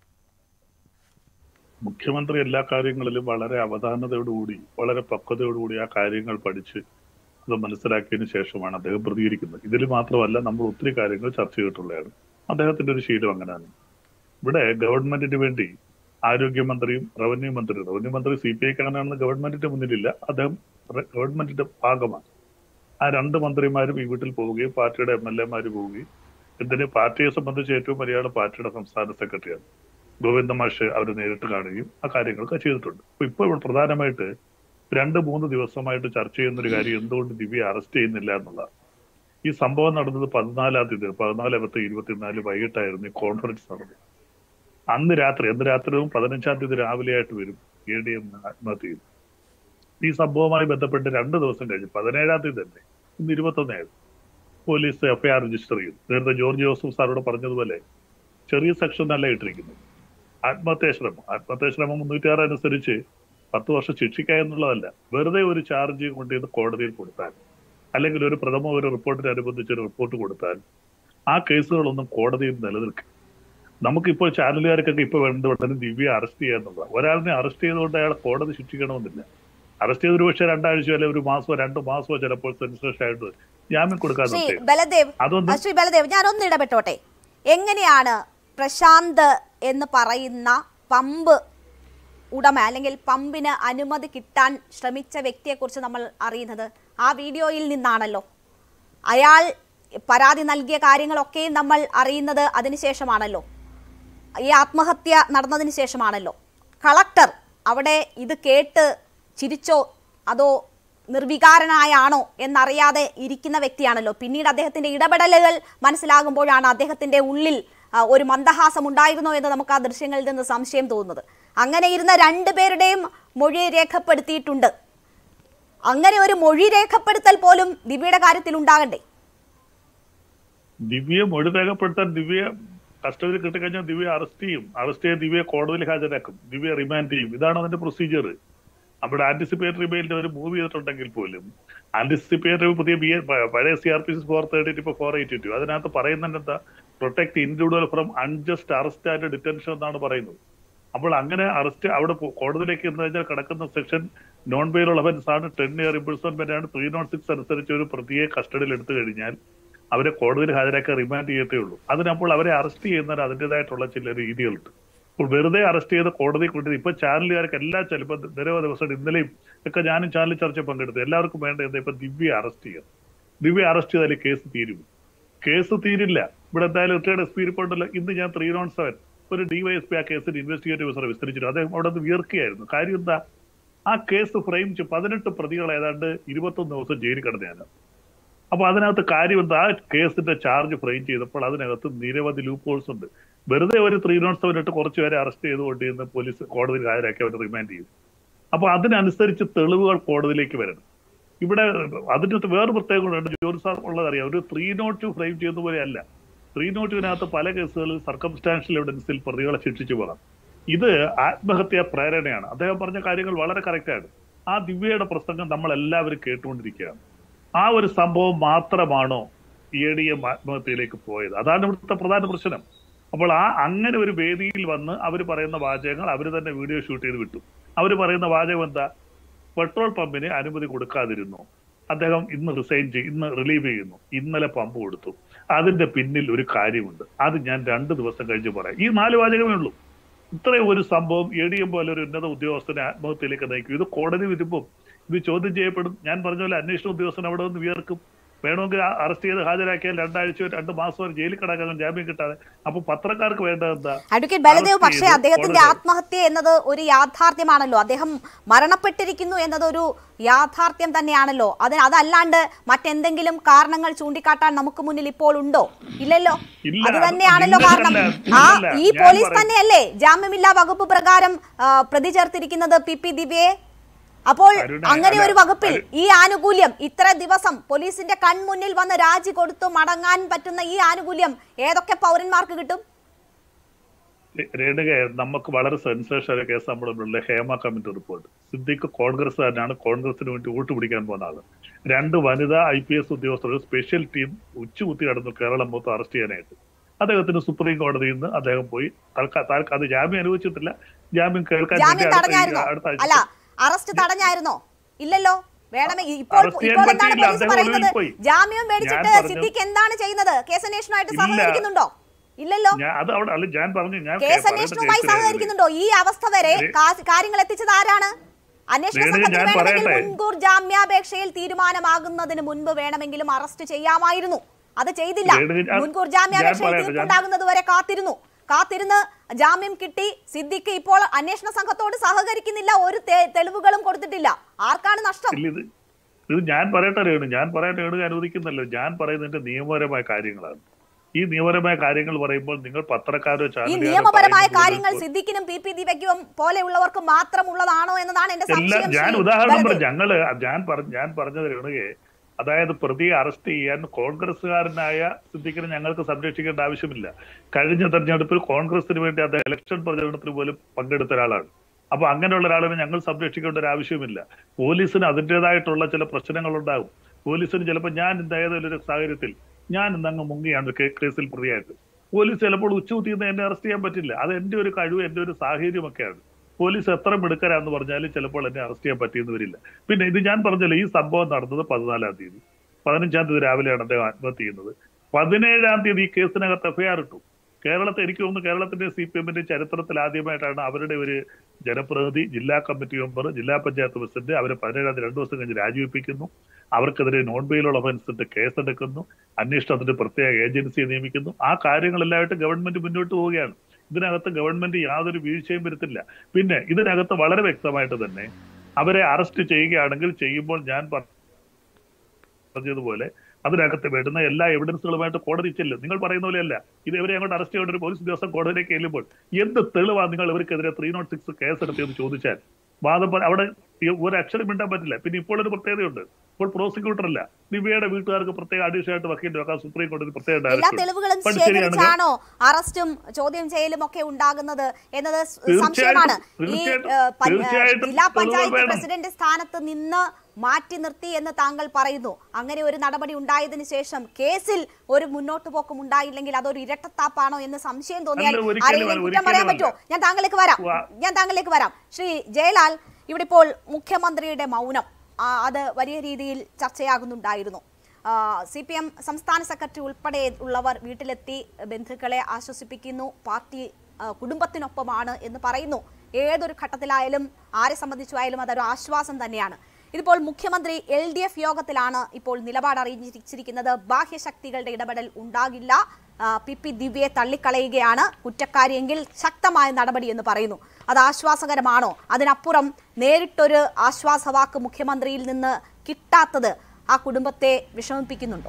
Speaker 5: മുഖ്യമന്ത്രി എല്ലാ കാര്യങ്ങളിലും വളരെ അവധാനതയോടുകൂടി വളരെ പക്വതയോടുകൂടി ആ കാര്യങ്ങൾ പഠിച്ച് അത് മനസ്സിലാക്കിയതിന് ശേഷമാണ് അദ്ദേഹം പ്രതികരിക്കുന്നത് ഇതിൽ മാത്രമല്ല നമ്മൾ ഒത്തിരി കാര്യങ്ങൾ ചർച്ച ചെയ്തിട്ടുള്ളതാണ് അദ്ദേഹത്തിന്റെ ഒരു ശീലം അങ്ങനെയാണ് ഇവിടെ ഗവൺമെന്റിന് വേണ്ടി ആരോഗ്യമന്ത്രിയും റവന്യൂ മന്ത്രിയും റവന്യൂ മന്ത്രി സി പി ഐക്കാണെന്ന് ഗവൺമെന്റിന്റെ മുന്നിലില്ല അദ്ദേഹം റെ- ഗവൺമെന്റിന്റെ ഭാഗമാണ് ആ രണ്ട് മന്ത്രിമാരും ഈ വീട്ടിൽ പോവുകയും പാർട്ടിയുടെ എം എൽ എമാര് പോവുകയും എന്തിന് പാർട്ടിയെ സംബന്ധിച്ച് ഏറ്റവും വലിയ പാർട്ടിയുടെ സംസ്ഥാന സെക്രട്ടറിയാണ് ഗോവിന്ദ മാഷ് അവർ നേരിട്ട് കാണുകയും ആ കാര്യങ്ങളൊക്കെ ചെയ്തിട്ടുണ്ട് അപ്പൊ ഇപ്പൊ ഇവിടെ പ്രധാനമായിട്ട് രണ്ട് മൂന്ന് ദിവസമായിട്ട് ചർച്ച ചെയ്യുന്ന ഒരു കാര്യം എന്തുകൊണ്ട് ദിവ്യ അറസ്റ്റ് ചെയ്യുന്നില്ല എന്നുള്ളതാണ് ഈ സംഭവം നടന്നത് പതിനാലാം തീയതി പതിനാല് പത്ത് ഇരുപത്തിനാല് വൈകിട്ടായിരുന്നു ഈ കോൺഫറൻസ് നടന്നത് അന്ന് രാത്രി അന്ന് രാത്രിയും പതിനഞ്ചാം തീയതി രാവിലെ ആയിട്ട് വരും എ ഡി എം ആത്മഹത്യ ചെയ്തു ഈ സംഭവവുമായി ബന്ധപ്പെട്ട് രണ്ട് ദിവസം കഴിഞ്ഞ് പതിനേഴാം തീയതി തന്നെ ഇന്ന് ഇരുപത്തൊന്നായിരുന്നു പോലീസ് എഫ്ഐആർ രജിസ്റ്റർ ചെയ്തു നേരത്തെ ജോർജ് ജോസഫ് സാറോട് പറഞ്ഞതുപോലെ ചെറിയ സെക്ഷൻ അല്ല ഇട്ടിരിക്കുന്നത് ആത്മഹത്യാശ്രമം ആത്മഹത്യാശ്രമം മുന്നൂറ്റി ആറ് അനുസരിച്ച് പത്ത് വർഷം ശിക്ഷിക്കുക എന്നുള്ളതല്ല വെറുതെ ഒരു ചാർജ് കൊണ്ടുവന്ന് കോടതിയിൽ കൊടുത്താൽ അല്ലെങ്കിൽ ഒരു പ്രഥമ ഒരു റിപ്പോർട്ടിനനുബന്ധിച്ച് ഒരു റിപ്പോർട്ട് കൊടുത്താൽ ആ കേസുകളൊന്നും കോടതിയിൽ നിലനിൽക്കും നമുക്കിപ്പോൾ ചാനലുകാർക്കൊക്കെ ഇപ്പൊ വേണ്ട ഉടനെ ദിവ്യ അറസ്റ്റ് ചെയ്യുക എന്നുള്ളത് ഒരാളിനെ അറസ്റ്റ് ചെയ്തുകൊണ്ട് അയാളെ കോടതി ശിക്ഷിക്കണമെന്നില്ല അറസ്റ്റ് ചെയ്ത് ഒരു പക്ഷേ രണ്ടാഴ്ചയോ അല്ലെങ്കിൽ ഒരു മാസമോ രണ്ട് മാസമോ ചിലപ്പോൾ സെൻസേഷൻ ആയിട്ട് ജാമ്യം കൊടുക്കാൻ
Speaker 1: ശ്രീ
Speaker 5: നിർത്തിയേക്കും.
Speaker 1: ബലദേവ്
Speaker 5: അതൊന്നും
Speaker 1: ആ, ശ്രീ ബലദേവ് ഞാനൊന്ന് ഇടപെട്ടോട്ടെ എങ്ങനെയാണ് പ്രശാന്ത് എന്ന് പറയുന്ന പമ്പ് ഉടമ അല്ലെങ്കിൽ പമ്പിന് അനുമതി കിട്ടാൻ ശ്രമിച്ച വ്യക്തിയെക്കുറിച്ച് നമ്മൾ അറിയുന്നത് ആ വീഡിയോയിൽ നിന്നാണല്ലോ അയാൾ പരാതി നൽകിയ കാര്യങ്ങളൊക്കെയും നമ്മൾ അറിയുന്നത് അതിനുശേഷമാണല്ലോ ഈ ആത്മഹത്യ നടന്നതിന് ശേഷമാണല്ലോ കളക്ടർ അവിടെ ഇത് കേട്ട് ചിരിച്ചോ അതോ നിർവികാരനായാണോ എന്നറിയാതെ ഇരിക്കുന്ന വ്യക്തിയാണല്ലോ പിന്നീട് അദ്ദേഹത്തിന്റെ ഇടപെടലുകൾ മനസ്സിലാകുമ്പോഴാണ് അദ്ദേഹത്തിന്റെ ഉള്ളിൽ ആ, ഒരു മന്ദഹാസം ഉണ്ടായിരുന്നോ എന്ന് നമുക്ക് ആ ദൃശ്യങ്ങളിൽ നിന്ന് സംശയം തോന്നുന്നത് അങ്ങനെ ഇരുന്ന രണ്ടുപേരുടെയും മൊഴി രേഖപ്പെടുത്തിയിട്ടുണ്ട് അങ്ങനെ ഒരു മൊഴി രേഖപ്പെടുത്തൽ പോലും ദിവ്യയുടെ കാര്യത്തിൽ ഉണ്ടാകണ്ടേ
Speaker 5: ദിവ്യ മൊഴി രേഖപ്പെടുത്താൻ ദിവ്യ കസ്റ്റഡിയിൽ കിട്ടിക്കഴിഞ്ഞാൽ ദിവ്യ അറസ്റ്റ് ചെയ്യും അറസ്റ്റ് ചെയ്ത് ദിവ്യ കോടതിയിൽ ഹാജരാക്കും ദിവ്യ റിമാൻഡ് ചെയ്യും ഇതാണ് അതിന്റെ പ്രൊസീജിയർ അവിടെ ആന്റിസിപ്പേറ്ററി ബെയിലിന്റെ ഒരു മൂവ് ചെയ്തിട്ടുണ്ടെങ്കിൽ പോലും ആന്റിസിപ്പേറ്ററി പുതിയ ബി പഴയ C R P C four thirty ഇപ്പൊ ഫോർ എയ്റ്റി ടു അതിനകത്ത് പറയുന്നുണ്ട് എന്താ protect individual from unjust arrest and detention എന്നാണ് പറയുന്നത് അപ്പോൾ അങ്ങനെ അറസ്റ്റ് അവിടെ പോ- കോടതിയിലേക്ക് എന്ന് കഴിഞ്ഞാൽ കിടക്കുന്ന സെക്ഷൻ നോൺ ബെയിലുള്ള ഒഫൻസ് ആണ് ടെൻ ഇയർ ഇംപ്രിസൺമെന്റ് ആണ് ത്രീ നോട്ട് സിക്സ് അനുസരിച്ച് ഒരു പ്രതിയെ കസ്റ്റഡിയിൽ എടുത്തു കഴിഞ്ഞാൽ അവരെ കോടതിയിൽ ഹാജരാക്കി റിമാൻഡ് ചെയ്യത്തേ ഉള്ളൂ അതിനപ്പോൾ അവരെ അറസ്റ്റ് ചെയ്യുന്നതിന് അതിൻ്റെതായിട്ടുള്ള ചില രീതികളുണ്ട് ഇപ്പോൾ വെറുതെ അറസ്റ്റ് ചെയ്ത് കോടതി കൊണ്ടുവരും ഇപ്പൊ ചാനലുകാർക്ക് എല്ലാ ചിലപ്പോൾ നിരവധി ദിവസം ഇന്നലെയും ഒക്കെ ഞാനും ചാനൽ ചർച്ച പങ്കെടുത്തു എല്ലാവർക്കും വേണ്ട എന്താ ഇപ്പൊ ദിവ്യ അറസ്റ്റ് ചെയ്യണം ദിവ്യ അറസ്റ്റ് ചെയ്താൽ കേസ് തീരും കേസ് തീരില്ല ഇവിടെ എന്തായാലും റിട്ടയർഡ് എസ് പി റിപ്പോർട്ടല്ലോ ഇന്ന് ഞാൻ ത്രീ നോൺ സെവൻ ഒരു ഡിവൈഎസ്പി ആ കേസിന് ഇൻവെസ്റ്റിഗേറ്റീവ് ഓഫീസർ വിസ്തരിച്ചിരുന്നു അദ്ദേഹം അവിടെ നിന്ന് വിയർക്കുകയായിരുന്നു കാര്യം എന്താ ആ കേസ് ഫ്രെയിം ചെയ്ത് പതിനെട്ട് പ്രതികൾ ഏതാണ്ട് ഇരുപത്തൊന്ന് ദിവസം ജയിലിൽ കിടന്നതാണ് അപ്പൊ അതിനകത്ത് കാര്യം എന്താ ആ കേസിന്റെ ചാർജ് ഫ്രെയിം ചെയ്തപ്പോൾ അതിനകത്ത് നിരവധി ലൂപ്പ് ഹോൾസ് ഉണ്ട് വെറുതെ ഒരു ത്രീ നോട്ട് സെവൻ ഇട്ട് കുറച്ച് പേരെ അറസ്റ്റ് ചെയ്തുകൊണ്ട് ഇന്ന് പോലീസ് കോടതിയിൽ ഹാജരാക്കി അവർ റിമാൻഡ് ചെയ്തു അപ്പൊ അതിനനുസരിച്ച് തെളിവുകൾ കോടതിയിലേക്ക് വരണം ഇവിടെ അതിനകത്ത് വേറെ പ്രത്യേകതയുണ്ട് ജോലി സാർ ഉള്ളതറിയാം ഒരു ത്രീ നോട്ട് ടു ഫ്രെയിം ചെയ്യുന്ന പോലെയല്ല ത്രീ നോട്ടിനകത്ത് പല കേസുകളിൽ സർക്കംസ്റ്റാൻഷ്യൽ എവിഡൻസിൽ പ്രതികളെ ശിക്ഷിച്ചു പോകാം ഇത് ആത്മഹത്യാ പ്രേരണയാണ് അദ്ദേഹം പറഞ്ഞ കാര്യങ്ങൾ വളരെ കറക്റ്റാണ് ആ ദിവ്യയുടെ പ്രസംഗം നമ്മൾ എല്ലാവരും കേട്ടുകൊണ്ടിരിക്കുകയാണ് ആ ഒരു സംഭവം മാത്രമാണോ എ ഡി എം ആത്മഹത്യയിലേക്ക് പോയത് അതാണ് ഇവിടുത്തെ പ്രധാന പ്രശ്നം അപ്പോൾ ആ അങ്ങനെ ഒരു വേദിയിൽ വന്ന് അവർ പറയുന്ന വാചകങ്ങൾ അവർ തന്നെ വീഡിയോ ഷൂട്ട് ചെയ്ത് വിട്ടു അവർ പറയുന്ന വാചകം എന്താ പെട്രോൾ പമ്പിന് അനുമതി കൊടുക്കാതിരുന്നു അദ്ദേഹം ഇന്ന് റിസൈൻ ചെയ്യും ഇന്ന് റിലീവ് ചെയ്യുന്നു ഇന്നലെ പമ്പ് കൊടുത്തു അതിന്റെ പിന്നിൽ ഒരു കാര്യമുണ്ട് അത് ഞാൻ രണ്ട് ദിവസം കഴിഞ്ഞ് പറയാം ഈ നാല് വാചകമേ ഉള്ളൂ ഇത്രയും ഒരു സംഭവം എ ഡി എം പോലെ ഒരു ഉന്നത ഉദ്യോഗസ്ഥനെ ആത്മഹത്യയിലേക്ക് നയിക്കും ഇത് കോടതി വരുമ്പോൾ ഇത് ചോദ്യം ചെയ്യപ്പെടും ഞാൻ പറഞ്ഞ പോലെ അന്വേഷണ ഉദ്യോഗസ്ഥൻ അവിടെ നിന്ന് വിയർക്കും വേണമെങ്കിൽ അറസ്റ്റ് ചെയ്ത് ഹാജരാക്കിയാൽ രണ്ടാഴ്ചയോ രണ്ട് മാസം വരെ ജയിലിൽ കിടക്കാൻ ജാമ്യം കിട്ടാതെ അപ്പൊ പത്രക്കാർക്ക് വേണ്ടത് എന്താ
Speaker 1: അഡ്വക്കേറ്റ് ബലദേവ്
Speaker 5: അറസ്റ്റ്
Speaker 1: പക്ഷേ
Speaker 5: ചെയ്ത്
Speaker 1: അദ്ദേഹത്തിന്റെ
Speaker 5: കോടതി-
Speaker 1: ആത്മഹത്യ എന്നത് ഒരു യാഥാർത്ഥ്യമാണല്ലോ അദ്ദേഹം മരണപ്പെട്ടിരിക്കുന്നു എന്നതൊരു യാഥാർത്ഥ്യം തന്നെയാണല്ലോ അതിന് അതല്ലാണ്ട് മറ്റെന്തെങ്കിലും കാരണങ്ങൾ ചൂണ്ടിക്കാട്ടാൻ നമുക്ക് മുന്നിൽ ഇപ്പോൾ ഉണ്ടോ ഇല്ലല്ലോ
Speaker 5: ഇല്ല,
Speaker 1: അത്
Speaker 5: അത്
Speaker 1: തന്നെയാണല്ലോ കാരണം
Speaker 5: നിങ്ങൾക്കല്ല,
Speaker 1: ആ
Speaker 5: നിങ്ങൾക്കല്ല.
Speaker 1: ഈ
Speaker 5: ഞാൻ
Speaker 1: പോലീസ്
Speaker 5: പറയും.
Speaker 1: തന്നെയല്ലേ ജാമ്യമില്ലാ വകുപ്പ് പ്രകാരം ആ, പ്രതി ചേർത്തിരിക്കുന്നത് പി പി ദിവ്യയെ അപ്പോൾ
Speaker 5: അരുണേ,
Speaker 1: അങ്ങനെ ഒരു
Speaker 5: അല്ല,
Speaker 1: വകുപ്പിൽ
Speaker 5: അരു-
Speaker 1: ഈ ആനുകൂല്യം ഇത്ര ദിവസം പോലീസിന്റെ കൺമുന്നിൽ വന്ന് രാജി കൊടുത്തു മടങ്ങാൻ പറ്റുന്ന ഈ ആനുകൂല്യം ഏതൊക്കെ പൗരന്മാർക്ക് കിട്ടും
Speaker 5: രേണുക നമുക്ക് വളരെ സെൻസേഷൻ കേസ് നമ്മുടെ മുന്നിലുള്ള ഹേമ കമ്മിറ്റി റിപ്പോർട്ട് സിദ്ദിഖ് കോൺഗ്രസ്സുകാരനാണ് കോൺഗ്രസിന് വേണ്ടി വോട്ട് പിടിക്കാൻ പോകുന്ന ആള് രണ്ട് വനിതാ ഐ പി എസ് ഉദ്യോഗസ്ഥർ ഒരു സ്പെഷ്യൽ ടീം ഉച്ചകുത്തി കടന്നു കേരളം മൊത്തം അറസ്റ്റ് ചെയ്യാനായിട്ട് അദ്ദേഹത്തിന് സുപ്രീം കോടതിയിൽ നിന്ന് അദ്ദേഹം പോയി തൽക്കാ- താൽക്കാ- അത് ജാമ്യം അനുവദിച്ചിട്ടില്ല ജാമ്യം കേൾക്കാൻ
Speaker 1: ജാമ്യം
Speaker 5: വേണ്ടി അടുത്ത-
Speaker 1: തടഞ്ഞായിരുന്നോ
Speaker 5: അടുത്ത ആഴ്ച
Speaker 1: അല്ല അറസ്റ്റ് തടഞ്ഞായിരുന്നോ ഇല്ലല്ലോ വേണമേ ഇപ്പോൾ
Speaker 5: അറസ്റ്റ് ചെയ്യാൻ
Speaker 1: ഇപ്പോൾ എന്താണ്
Speaker 5: പറ്റിയില്ല.
Speaker 1: പോലീസ്
Speaker 5: അദ്ദേഹം
Speaker 1: പറയുന്നത്
Speaker 5: ഒളിവിൽ പോയി.
Speaker 1: ജാമ്യം മേടിച്ചിട്ട്
Speaker 5: ഞാൻ പറഞ്ഞു-
Speaker 1: സിദ്ദിഖ് എന്താണ് ചെയ്യുന്നത് കേസ് അന്വേഷണമായിട്ട്
Speaker 5: ഇല്ല.
Speaker 1: സഹകരിക്കുന്നുണ്ടോ ഇല്ലല്ലോ
Speaker 5: ഞാൻ അത് അവിടെ അല്ല ഞാൻ പറഞ്ഞു ഞാൻ
Speaker 1: കേസ്
Speaker 5: പറയുന്നത്
Speaker 1: അന്വേഷണവുമായി
Speaker 5: കേസിലെ-
Speaker 1: സഹകരിക്കുന്നുണ്ടോ ഈ അവസ്ഥ വരെ
Speaker 5: രേ-
Speaker 1: കാ- കാര്യങ്ങൾ എത്തിച്ചത് ആരാണ് അന്വേഷണ
Speaker 5: രേണു,
Speaker 1: സംഘത്തിന്
Speaker 5: ഞാൻ
Speaker 1: വേണമെങ്കിൽ
Speaker 5: പറയട്ടെ.
Speaker 1: മുൻകൂർ ജാമ്യാപേക്ഷയിൽ തീരുമാനമാകുന്നതിന് മുൻപ് വേണമെങ്കിലും അറസ്റ്റ് ചെയ്യാമായിരുന്നു അത് ചെയ്തില്ല
Speaker 5: രേണു, ഞാൻ-
Speaker 1: മുൻകൂർ
Speaker 5: ഞാൻ
Speaker 1: ജാമ്യാപേക്ഷയിൽ
Speaker 5: പറയട്ടെ, ഞാൻ-
Speaker 1: തീർപ്പുണ്ടാകുന്നത് വരെ കാത്തിരുന്നു കാത്തിരുന്ന് ജാമ്യം കിട്ടി സിദ്ദിഖ് ഇപ്പോൾ അന്വേഷണ സംഘത്തോട് സഹകരിക്കുന്നില്ല ഒരു തെ- തെളിവുകളും കൊടുത്തിട്ടില്ല ആർക്കാണ് നഷ്ടം
Speaker 5: ഇല്ല ഇത് ഇത് ഞാൻ പറയട്ടെ രേണു ഞാൻ പറയട്ടെ രേണു അനുവദിക്കുന്നല്ലോ ഞാൻ പറയുന്നതിന്റെ നിയമപരമായ കാര്യങ്ങളാണ് ഈ നിയമപരമായ കാര്യങ്ങൾ പറയുമ്പോൾ നിങ്ങൾ പത്രക്കാരോ
Speaker 1: ഈ
Speaker 5: ചാനലുകാരോ
Speaker 1: നിയമപരമായ
Speaker 5: പറയുന്നത്
Speaker 1: കാര്യങ്ങൾ
Speaker 5: പോലെ-
Speaker 1: സിദ്ദിഖിനും പി പി ദിവയ്ക്കും പോലെയുള്ളവർക്ക് മാത്രമുള്ളതാണോ എന്നതാണ് എന്റെ
Speaker 5: എല്ലാം
Speaker 1: സംശയം
Speaker 5: ഞാൻ
Speaker 1: ശ്രീ
Speaker 5: ഉദാഹരണം
Speaker 1: ബലദേവ്.
Speaker 5: പറഞ്ഞു ഞങ്ങള് ഞാൻ പറഞ്ഞ ഞാൻ പറഞ്ഞത് രേണുകയെ അതായത് പ്രതിയെ അറസ്റ്റ് ചെയ്യാൻ കോൺഗ്രസ്സുകാരനായ സിദ്ദിഖിനെ ഞങ്ങൾക്ക് സംരക്ഷിക്കേണ്ട ആവശ്യമില്ല കഴിഞ്ഞ തെരഞ്ഞെടുപ്പിൽ കോൺഗ്രസിന് വേണ്ടി അദ്ദേഹം ഇലക്ഷൻ പ്രചരണത്തിന് പോലും പങ്കെടുത്ത ഒരാളാണ് അപ്പൊ അങ്ങനെയുള്ള ഒരാളിനെ ഞങ്ങൾ സംരക്ഷിക്കേണ്ട ഒരു ആവശ്യമില്ല പോലീസിന് അതിൻ്റെതായിട്ടുള്ള ചില പ്രശ്നങ്ങൾ ഉണ്ടാകും പോലീസിന് ചിലപ്പോൾ ഞാൻ ഇന്ന് ഏതെങ്കിലും ഒരു സാഹചര്യത്തിൽ ഞാൻ ഇന്ന് അങ്ങ് മുങ്ങിയാണ് ഒരു കേ- കേസിൽ പ്രതിയായിട്ട് പോലീസ് ചിലപ്പോൾ ഉച്ചകുത്തിന്ന് എന്നെ അറസ്റ്റ് ചെയ്യാൻ പറ്റില്ല അത് എന്റെ ഒരു കഴിവ് എന്റെ ഒരു സാഹചര്യമൊക്കെയാണ് പോലീസ് എത്ര മിടുക്കരാന്ന് പറഞ്ഞാലും ചിലപ്പോൾ എന്നെ അറസ്റ്റ് ചെയ്യാൻ പറ്റിയെന്ന് വരില്ല പിന്നെ ഇത് ഞാൻ പറഞ്ഞല്ലോ ഈ സംഭവം നടന്നത് പതിനാലാം തീയതി പതിനഞ്ചാം തീയതി രാവിലെയാണ് അദ്ദേഹം ആത്മഹത്യ ചെയ്യുന്നത് പതിനേഴാം തീയതി ഈ കേസിനകത്ത് എഫ്ഐആർ ഇട്ടു കേരളത്തിൽ എനിക്ക് തോന്നുന്നു കേരളത്തിന്റെ സി പി എമ്മിന്റെ ചരിത്രത്തിൽ ആദ്യമായിട്ടാണ് അവരുടെ ഒരു ജനപ്രതിനിധി ജില്ലാ കമ്മിറ്റി മെമ്പർ ജില്ലാ പഞ്ചായത്ത് പ്രസിഡന്റ് അവരെ പതിനേഴാം തീയതി രണ്ടു ദിവസം കഴിഞ്ഞ് രാജിവെപ്പിക്കുന്നു അവർക്കെതിരെ നോൺ ബെയിലുള്ള ഒഫൻസ് ഇട്ട് കേസെടുക്കുന്നു അന്വേഷണത്തിന് പ്രത്യേക ഏജൻസിയെ നിയമിക്കുന്നു ആ കാര്യങ്ങളെല്ലാമായിട്ട് ഗവൺമെന്റ് മുന്നോട്ട് പോവുകയാണ് ഇതിനകത്ത് ഗവൺമെന്റ് യാതൊരു വീഴ്ചയും വരുത്തില്ല പിന്നെ ഇതിനകത്ത് വളരെ വ്യക്തമായിട്ട് തന്നെ അവരെ അറസ്റ്റ് ചെയ്യുകയാണെങ്കിൽ ചെയ്യുമ്പോൾ ഞാൻ പറഞ്ഞതുപോലെ അതിനകത്ത് വരുന്ന എല്ലാ എവിഡൻസുകളുമായിട്ട് കോടതി ചെല്ലും നിങ്ങൾ പറയുന്ന പോലെയല്ല ഇത് ഇവരെ അങ്ങോട്ട് അറസ്റ്റ് ചെയ്യേണ്ട ഒരു പോലീസ് ഉദ്യോഗസ്ഥൻ കോടതിയിലേക്ക് ചെല്ലുമ്പോൾ എന്ത് തെളിവാണ് നിങ്ങൾ ഇവർക്കെതിരെ ത്രീ നോട്ട് സിക്സ് കേസ് എടുത്തതെന്ന് ചോദിച്ചാൽ വാദം പറ- അവിടെ ഈ ഒരു അക്ഷരം മിണ്ടാൻ പറ്റില്ല പിന്നെ ഇപ്പോൾ ഒരു പ്രത്യേകതയുണ്ട് ഇപ്പോൾ പ്രോസിക്യൂട്ടർ അല്ല ദിവ്യയുടെ വീട്ടുകാർക്ക് പ്രത്യേക അഡീഷണൽ ആയിട്ട് വക്കീൽ വെക്കാൻ സുപ്രീം കോടതി പ്രത്യേക
Speaker 1: എല്ലാ
Speaker 5: ഡയറക്ടർ
Speaker 1: തെളിവുകളും
Speaker 5: പണ്ട് ശരിയാണെങ്കിൽ
Speaker 1: ശേഖരിച്ചാണോ അറസ്റ്റും ചോദ്യം ചെയ്യലും ഒക്കെ ഉണ്ടാകുന്നത് എന്നത് സ്
Speaker 5: തീർച്ചയായിട്ടും,
Speaker 1: സംശയമാണ് ഈ
Speaker 5: തീർച്ചയായിട്ടും,
Speaker 1: ഏഹ്, പ- ഏഹ്,
Speaker 5: തീർച്ചയായിട്ടും
Speaker 1: ജില്ലാ
Speaker 5: തെളിവ്
Speaker 1: പഞ്ചായത്ത്
Speaker 5: വേണം.
Speaker 1: പ്രസിഡന്റ് സ്ഥാനത്ത് നിന്ന് മാറ്റി നിർത്തി എന്ന് താങ്കൾ പറയുന്നു അങ്ങനെ ഒരു നടപടി ഉണ്ടായതിനു ശേഷം കേസിൽ ഒരു മുന്നോട്ട് പോക്കും ഉണ്ടായില്ലെങ്കിൽ അതൊരു ഇരട്ടത്താപ്പാണോ എന്ന് സംശയം തോന്നിയാൽ
Speaker 5: അല്ല, ഒരിക്കലും
Speaker 1: ആരെങ്കിലും
Speaker 5: അല്ല,
Speaker 1: കുറ്റം പറയാൻ
Speaker 5: ഒരിക്കലും
Speaker 1: പറ്റുമോ ഞാൻ താങ്കളിലേക്ക് വരാം
Speaker 5: വാ.
Speaker 1: ഞാൻ താങ്കളിലേക്ക് വരാം ശ്രീ ജയലാൽ ഇവിടെ ഇപ്പോൾ മുഖ്യമന്ത്രിയുടെ മൗനം ആ, അത് വലിയ രീതിയിൽ ചർച്ചയാകുന്നുണ്ടായിരുന്നു സി പി എം സംസ്ഥാന സെക്രട്ടറി ഉൾപ്പെടെ ഉള്ളവർ വീട്ടിലെത്തി ബന്ധുക്കളെ ആശ്വസിപ്പിക്കുന്നു പാർട്ടി ആ, കുടുംബത്തിനൊപ്പമാണ് എന്ന് പറയുന്നു ഏതൊരു ഘട്ടത്തിലായാലും ആരെ സംബന്ധിച്ചായാലും അതൊരു ആശ്വാസം തന്നെയാണ് ഇതിപ്പോൾ മുഖ്യമന്ത്രി എൽ ഡി എഫ് യോഗത്തിലാണ് ഇപ്പോൾ നിലപാട് അറിയിച്ചിരിക്കുന്നത് ബാഹ്യശക്തികളുടെ ഇടപെടൽ ഉണ്ടാകില്ല ആ, പി പി ദിവ്യയെ തള്ളിക്കളയുകയാണ് കുറ്റക്കാരിയെങ്കിൽ ശക്തമായ നടപടി എന്ന് പറയുന്നു അത് ആശ്വാസകരമാണോ അതിനപ്പുറം നേരിട്ടൊരു ആശ്വാസവാക്ക് മുഖ്യമന്ത്രിയിൽ നിന്ന് കിട്ടാത്തത് ആ കുടുംബത്തെ വിഷമിപ്പിക്കുന്നുണ്ടോ